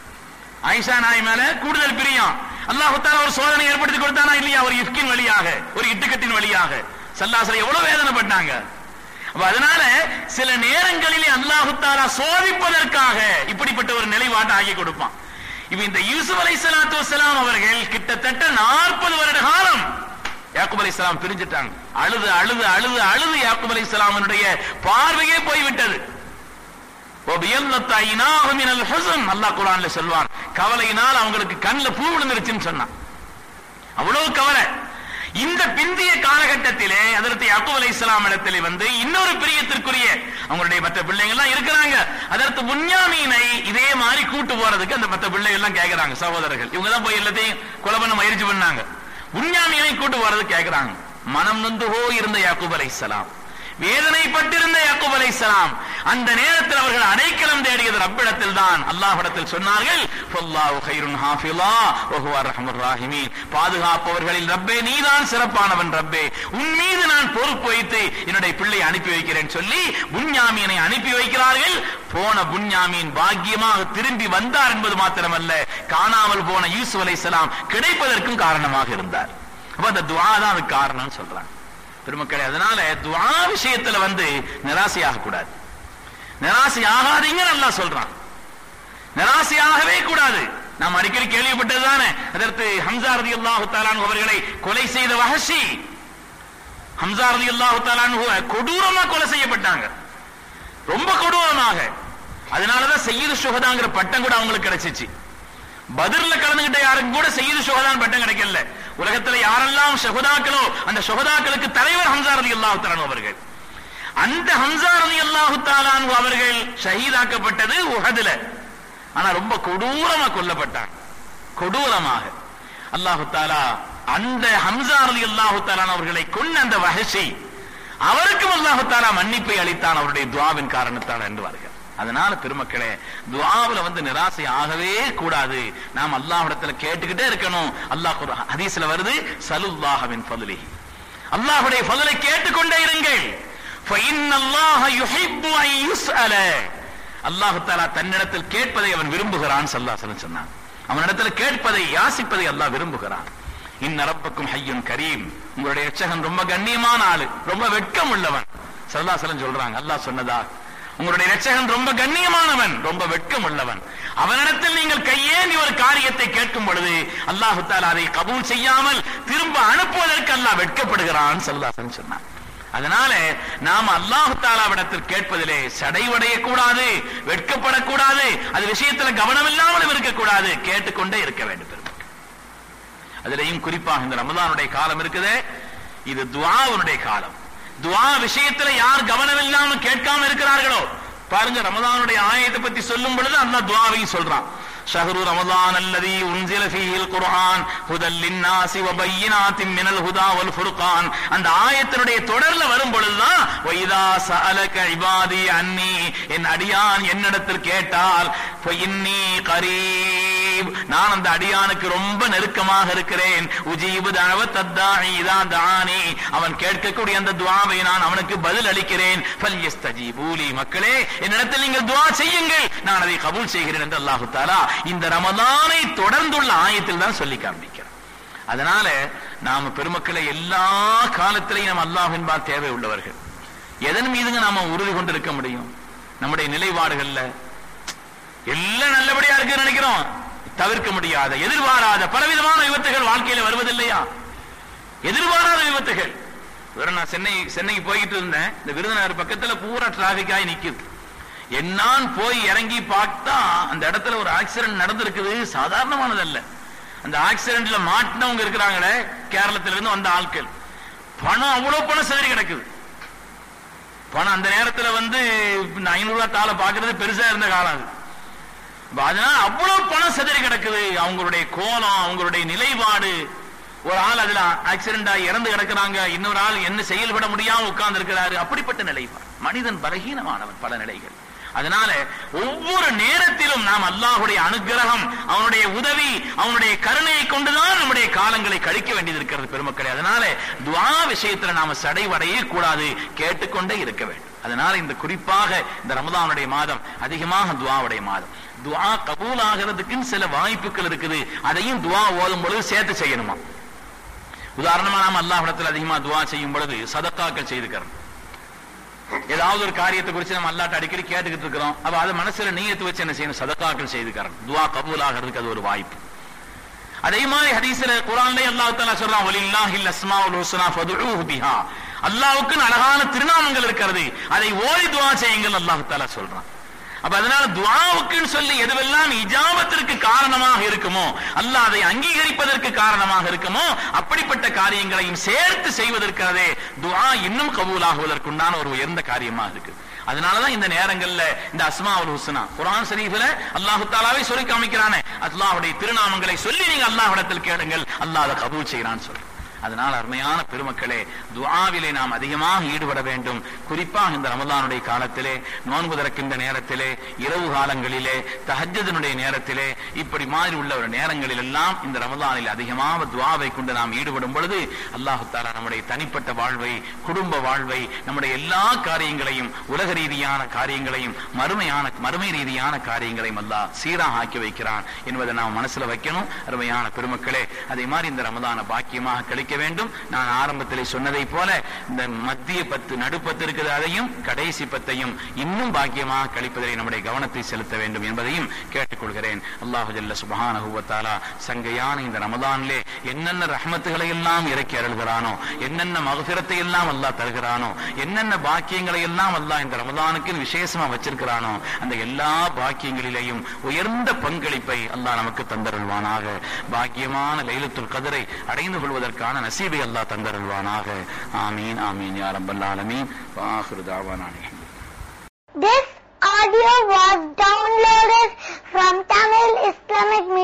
[SPEAKER 1] ஆயிஷா நாய் மேல கூடுதல் பிரியம் அல்லாஹ் தாலா ஒரு சோதனை ஏற்படுத்தி கொடுத்தானா இல்லையா ஒரு இஃப்கின் வழியாக ஒரு இட்டுக்கட்டின் வழியாக சல்லாசலம் எவ்வளவு வேதனைப்பட்டாங்க அப்ப அதனால சில நேரங்களிலே அல்லாஹு தாலா சோதிப்பதற்காக இப்படிப்பட்ட ஒரு நிலைப்பாட்டை ஆகி கொடுப்பான் இப்ப இந்த யூசுப் அலைஹிஸ்ஸலாத்து வஸ்ஸலாம் அவர்கள் கிட்டத்தட்ட நாற்பது வருட காலம் யாக்கூப் அலைஹிஸ்ஸலாம் பிரிஞ்சிட்டாங்க அழுது அழுது அழுது அழுது யாக்கூப் அலைஹிஸ்ஸலாமினுடைய பார்வையே போய்விட்டது وَبِيَضَّتْ عَيْنَاهُ مِنَ الْحُزْنِ அல்லாஹ் குர்ஆன்ல சொல்வான் கவலையினால் அவங்களுக்கு கண்ணுல பூ விழுந்துருச்சுன்னு சொன்னான் அவ்வளவு கவலை இந்த பிந்திய காலகட்டத்திலே அதற்கு யாக்கூப் அலைஹிஸ்ஸலாம் இடத்திலே வந்து இன்னொரு பிரியத்திற்குரிய அவங்களுடைய மற்ற பிள்ளைங்க எல்லாம் இருக்கிறாங்க அதற்கு முன்யாமீனை இதே மாதிரி கூட்டு போறதுக்கு அந்த மற்ற பிள்ளைகள் எல்லாம் கேக்குறாங்க சகோதரர்கள் இவங்க தான் போய் எல்லாத்தையும் கொலை பண்ண முயற்சி பண்ணாங்க முன்யாமீனை கூட்டு போறதுக்கு கேக்குறாங்க மனம் நொந்து போய் இருந்த யாக்கூப் அலைஹிஸ்ஸலாம் வேதனைப்பட்டிருந்த யாக்கூப் அலைஹிஸ்ஸலாம் அந்த நேரத்தில் அவர்கள் அடைக்கலம் தேடியது ரப்பிடத்தில் தான் அல்லாஹ்விடத்தில் சொன்னார்கள் ஃபல்லாஹு கைருன் ஹாஃபிலா வ ஹுவ அர்ஹமுர் ராஹிமீன் பாதுகாப்பவர்களில் ரப்பே நீதான் சிறப்பானவன் ரப்பே உன் மீது நான் பொறுப்பு வைத்து என்னுடைய பிள்ளை அனுப்பி வைக்கிறேன் சொல்லி புன்யாமீனை அனுப்பி வைக்கிறார்கள் போன புன்யாமீன் பாக்கியமாக திரும்பி வந்தார் என்பது மாத்திரமல்ல காணாமல் போன யூசுப் அலைஹிஸ்ஸலாம் கிடைப்பதற்கும் காரணமாக இருந்தார் அப்ப அந்த துஆ தான் அதுக்கு காரணம்னு சொல்றாங்க பெருமக்களே அதனால துஆ விஷயத்துல வந்து நிராசையாக கூடாது நிராசை ஆகாதீங்க நல்லா சொல்றான் நிராசையாகவே கூடாது நாம் அடிக்கடி கேள்விப்பட்டது தானே அதற்கு ஹம்சா ரதி அல்லாஹு தாலான் அவர்களை கொலை செய்த வஹஷி ஹம்சா ரதி அல்லாஹு தாலான் கொடூரமா கொலை செய்யப்பட்டாங்க ரொம்ப கொடூரமாக அதனாலதான் செய்யுது சுகதாங்கிற பட்டம் கூட அவங்களுக்கு கிடைச்சிச்சு பதிர்ல கலந்துகிட்ட யாருக்கும் கூட செய்யுது சுகதான் பட்டம் கிடைக்கல உலகத்துல யாரெல்லாம் சுகதாக்களோ அந்த சுகதாக்களுக்கு தலைவர் ஹம்சா ரதி அல்லாஹு தாலான் அவர்கள் அந்த ஹம்சா ரதி அல்லாஹு தாலான் அவர்கள் ஷஹீதாக்கப்பட்டது உஹதுல ஆனா ரொம்ப கொடூரமா கொல்லப்பட்டாங்க கொடூரமாக அல்லாஹு தாலா அந்த ஹம்சா ரதி அல்லாஹு தாலான் அவர்களை கொண்ட அந்த வஹஷி அவருக்கும் அல்லாஹு தாலா மன்னிப்பை அளித்தான் அவருடைய துவாவின் காரணத்தால் என்றுவார்கள் அதனால பெருமக்களே துவாவுல வந்து நிராசை ஆகவே கூடாது நாம் அல்லாஹ்விடத்துல கேட்டுக்கிட்டே இருக்கணும் அல்லாஹ் குர்ஆன் ஹதீஸ்ல வருது சலுல்லாஹவின் ஃபதுலி அல்லாஹ்வுடைய ஃபதுலை கேட்டுக்கொண்டே இருங்கள் فإن الله يحب أن يسأل அல்லாஹு தாலா தன்னிடத்தில் கேட்பதை அவன் விரும்புகிறான் சல்லாசலம் சொன்னான் அவனிடத்துல கேட்பதை யாசிப்பதை அல்லாஹ் விரும்புகிறான் இன்ன ரப்பக்கும் ஹய்யுன் கரீம் உங்களுடைய எச்சகன் ரொம்ப கண்ணியமான ஆளு ரொம்ப வெட்கம் உள்ளவன் சல்லாசலம் சொல்றாங்க அல்லாஹ் சொன்னதா உங்களுடைய ரட்சகன் ரொம்ப கண்ணியமானவன் ரொம்ப வெட்கம் உள்ளவன் அவனிடத்தில் நீங்கள் கையேந்தி ஒரு காரியத்தை கேட்கும் பொழுது அல்லாஹு தாலா அதை கபூல் செய்யாமல் திரும்ப அனுப்புவதற்கு அல்லாஹ் வெட்கப்படுகிறான் சல்லாசன் சொன்னான் அதனால நாம் அல்லாஹு தாலாவிடத்தில் கேட்பதிலே சடைவடைய கூடாது வெட்கப்படக்கூடாது அது விஷயத்துல கவனம் இல்லாமல் இருக்கக்கூடாது கேட்டுக்கொண்டே இருக்க வேண்டும் பெருமக்கள். அதிலேயும் குறிப்பாக இந்த ரமதானுடைய காலம் இருக்குதே இது துஆவுடைய காலம் துஆ விஷயத்துல யார் கவனம் இல்லாமல் கேட்காம இருக்கிறார்களோ பாருங்க ரமதானுடைய ஆயத்தை பத்தி சொல்லும் பொழுது அல்லாஹ் துஆவையும் சொல்றான் ஷஹ்ரு ரமதான் அல்லதி உன்சில ஃபீஹில் குர்ஆன் ஹுதல் லின்னாசி வ பையினாத்தின் மினல் ஹுதா வல் ஃபுர்கான் அந்த ஆயத்தினுடைய தொடர்ல வரும் பொழுதுதான் வைதா சஅலக இபாதி அன்னி என் அடியான் என்னிடத்தில் கேட்டால் இன்னி கரீப் நான் அந்த அடியானுக்கு ரொம்ப நெருக்கமாக இருக்கிறேன் உஜீபு தனவ தத்தானி இதான் தானி அவன் கேட்கக்கூடிய அந்த துவாவை நான் அவனுக்கு பதில் அளிக்கிறேன் ஃபல் யஸ்தஜீபூலி மக்களே என்னிடத்தில் நீங்கள் துவா செய்யுங்கள் நான் அதை கபூல் செய்கிறேன் என்று அல்லாஹு தாலா இந்த ரமதானை தொடர்ந்துள்ள ஆயத்தில் தான் சொல்லி காண்பிக்கிறார் அதனால நாம பெருமக்களை எல்லா காலத்திலையும் நம்ம அல்லாஹின்பால் தேவை உள்ளவர்கள் எதன் மீதுங்க நாம உறுதி கொண்டு இருக்க முடியும் நம்முடைய நிலைப்பாடுகள்ல எல்லாம் நல்லபடியா இருக்குன்னு நினைக்கிறோம் தவிர்க்க முடியாத எதிர்பாராத பலவிதமான விபத்துகள் வாழ்க்கையில வருவதில்லையா எதிர்பாராத விபத்துகள் வேற நான் சென்னை சென்னைக்கு போயிட்டு இருந்தேன் இந்த விருதுநகர் பக்கத்துல பூரா டிராபிக் ஆகி நிக்குது என்னான் போய் இறங்கி பார்த்தா அந்த இடத்துல ஒரு ஆக்சிடென்ட் நடந்திருக்குது சாதாரணமானதல்ல அந்த ஆக்சிடென்ட்ல மாட்டினவங்க இருக்கிறாங்களே கேரளத்துல இருந்து வந்த ஆட்கள் பணம் அவ்வளவு பணம் சிதறி கிடக்குது பணம் அந்த நேரத்துல வந்து ஐநூறு ரூபாய் தாளை பாக்குறது பெருசா இருந்த காலம் அது அப்ப அதனால அவ்வளவு பணம் சிதறி கிடக்குது அவங்களுடைய கோலம் அவங்களுடைய நிலைப்பாடு ஒரு ஆள் அதுல ஆக்சிடென்ட் ஆகி இறந்து கிடக்குறாங்க இன்னொரு ஆள் என்ன செயல்பட முடியாம உட்கார்ந்து இருக்கிறாரு அப்படிப்பட்ட நிலைப்பாடு மனிதன் பலகீனமானவன் பல நிலைகள் அதனால ஒவ்வொரு நேரத்திலும் நாம் அல்லாஹுடைய அனுகிரகம் அவனுடைய உதவி அவனுடைய கருணையை கொண்டுதான் நம்முடைய காலங்களை கழிக்க வேண்டியது இருக்கிறது பெருமக்களே அதனால துவா விஷயத்துல நாம சடைவடைய கூடாது கேட்டுக்கொண்டே இருக்க வேண்டும் அதனால இந்த குறிப்பாக இந்த ரமதானுடைய மாதம் அதிகமாக துவாவுடைய மாதம் துவா கபூல் ஆகிறதுக்குன்னு சில வாய்ப்புகள் இருக்குது அதையும் துவா ஓதும் பொழுது சேர்த்து செய்யணுமா உதாரணமா நாம அல்லாஹ்விடத்தில் அதிகமா துவா செய்யும் பொழுது சதக்காக்கள் செய்துக்கிறோம் ஏதாவது ஒரு காரியத்தை குறித்து நம்ம அல்லாட்ட அடிக்கடி கேட்டுக்கிட்டு இருக்கிறோம் அப்ப அதை மனசுல நீயத்து வச்சு என்ன செய்யணும் சதக்காக்கள் செய்துக்கிறோம் துவா கபூல் ஆகிறதுக்கு அது ஒரு வாய்ப்பு அதே மாதிரி ஹதீஸ்ல குரான்ல அல்லாஹ் தஆலா சொல்றான் வலில்லாஹில் அஸ்மாஉல் ஹுஸ்னா ஃபதுஊஹு பிஹா அல்லாஹ்வுக்கு அழகான திருநாமங்கள் இருக்கிறது அதை ஓதி துஆ செய்யுங்கள் அல்லாஹ் தஆலா சொல்றான் அப்ப அதனால துவாவுக்குன்னு சொல்லி எதுவெல்லாம் இஜாபத்திற்கு காரணமாக இருக்குமோ அல்லாஹ் அதை அங்கீகரிப்பதற்கு காரணமாக இருக்குமோ அப்படிப்பட்ட காரியங்களையும் சேர்த்து செய்வதற்காகவே துவா இன்னும் கபூலாகுவதற்குண்டான ஒரு உயர்ந்த காரியமாக இருக்கு அதனாலதான் இந்த நேரங்கள்ல இந்த அஸ்மாவுல் ஹுஸ்னா குர்ஆன் ஷரீஃப்ல அல்லாஹ் தஆலாவை சொல்லி காமிக்கிறானே அல்லாஹ்வுடைய திருநாமங்களை சொல்லி நீங்க அல்லாஹ்விடத்தில் கேளுங்கள் அல்லாஹ் அதை கபூல் செய்யறான்னு சொல்லி அதனால் அருமையான பெருமக்களே துஆவிலே நாம் அதிகமாக ஈடுபட வேண்டும் குறிப்பாக இந்த ரமலானுடைய காலத்திலே நோன்பு திறக்கின்ற நேரத்திலே இரவு காலங்களிலே தஹஜ்ஜுடைய நேரத்திலே இப்படி மாதிரி உள்ள ஒரு நேரங்களில் எல்லாம் இந்த ரமலானில் அதிகமாக துஆவை கொண்டு நாம் ஈடுபடும் பொழுது அல்லாஹு தாலா நம்முடைய தனிப்பட்ட வாழ்வை குடும்ப வாழ்வை நம்முடைய எல்லா காரியங்களையும் உலக ரீதியான காரியங்களையும் மறுமையான மறுமை ரீதியான காரியங்களையும் அல்லாஹ் சீராக ஆக்கி வைக்கிறான் என்பதை நாம் மனசுல வைக்கணும் அருமையான பெருமக்களே அதே மாதிரி இந்த ரமதான பாக்கியமாக கழிக்க வேண்டும் நான் ஆரம்பத்திலே சொன்னதை போல இந்த மத்திய பத்து நடுப்பத்து இருக்குது அதையும் கடைசி பத்தையும் இன்னும் பாக்கியமாக கழிப்பதிலே நம்முடைய கவனத்தை செலுத்த வேண்டும் என்பதையும் கேட்டுக்கொள்கிறேன் அல்லாஹு ஜல்ல சுபஹானஹு வ தஆலா சங்கையான இந்த ரமதானிலே என்னென்ன ரஹ்மத்துகளை எல்லாம் இறக்கி அருள்கிறானோ என்னென்ன மகபிரத்தை எல்லாம் அல்லாஹ் தருகிறானோ என்னென்ன பாக்கியங்களை எல்லாம் அல்லாஹ் இந்த ரமதானுக்கு விசேஷமா வச்சிருக்கிறானோ அந்த எல்லா பாக்கியங்களிலேயும் உயர்ந்த பங்களிப்பை அல்லாஹ் நமக்கு தந்தருள்வானாக பாக்கியமான லைலத்துல் கதிரை அடைந்து கொள்வதற்கான நசீபை அல்லாஹ் தந்தருள்வானாக ஆமீன் ஆமீன் யா ரப்பல் ஆலமீன் வாஹிரு தாவானா
[SPEAKER 2] This audio was downloaded from TamilIslamicMedia.com.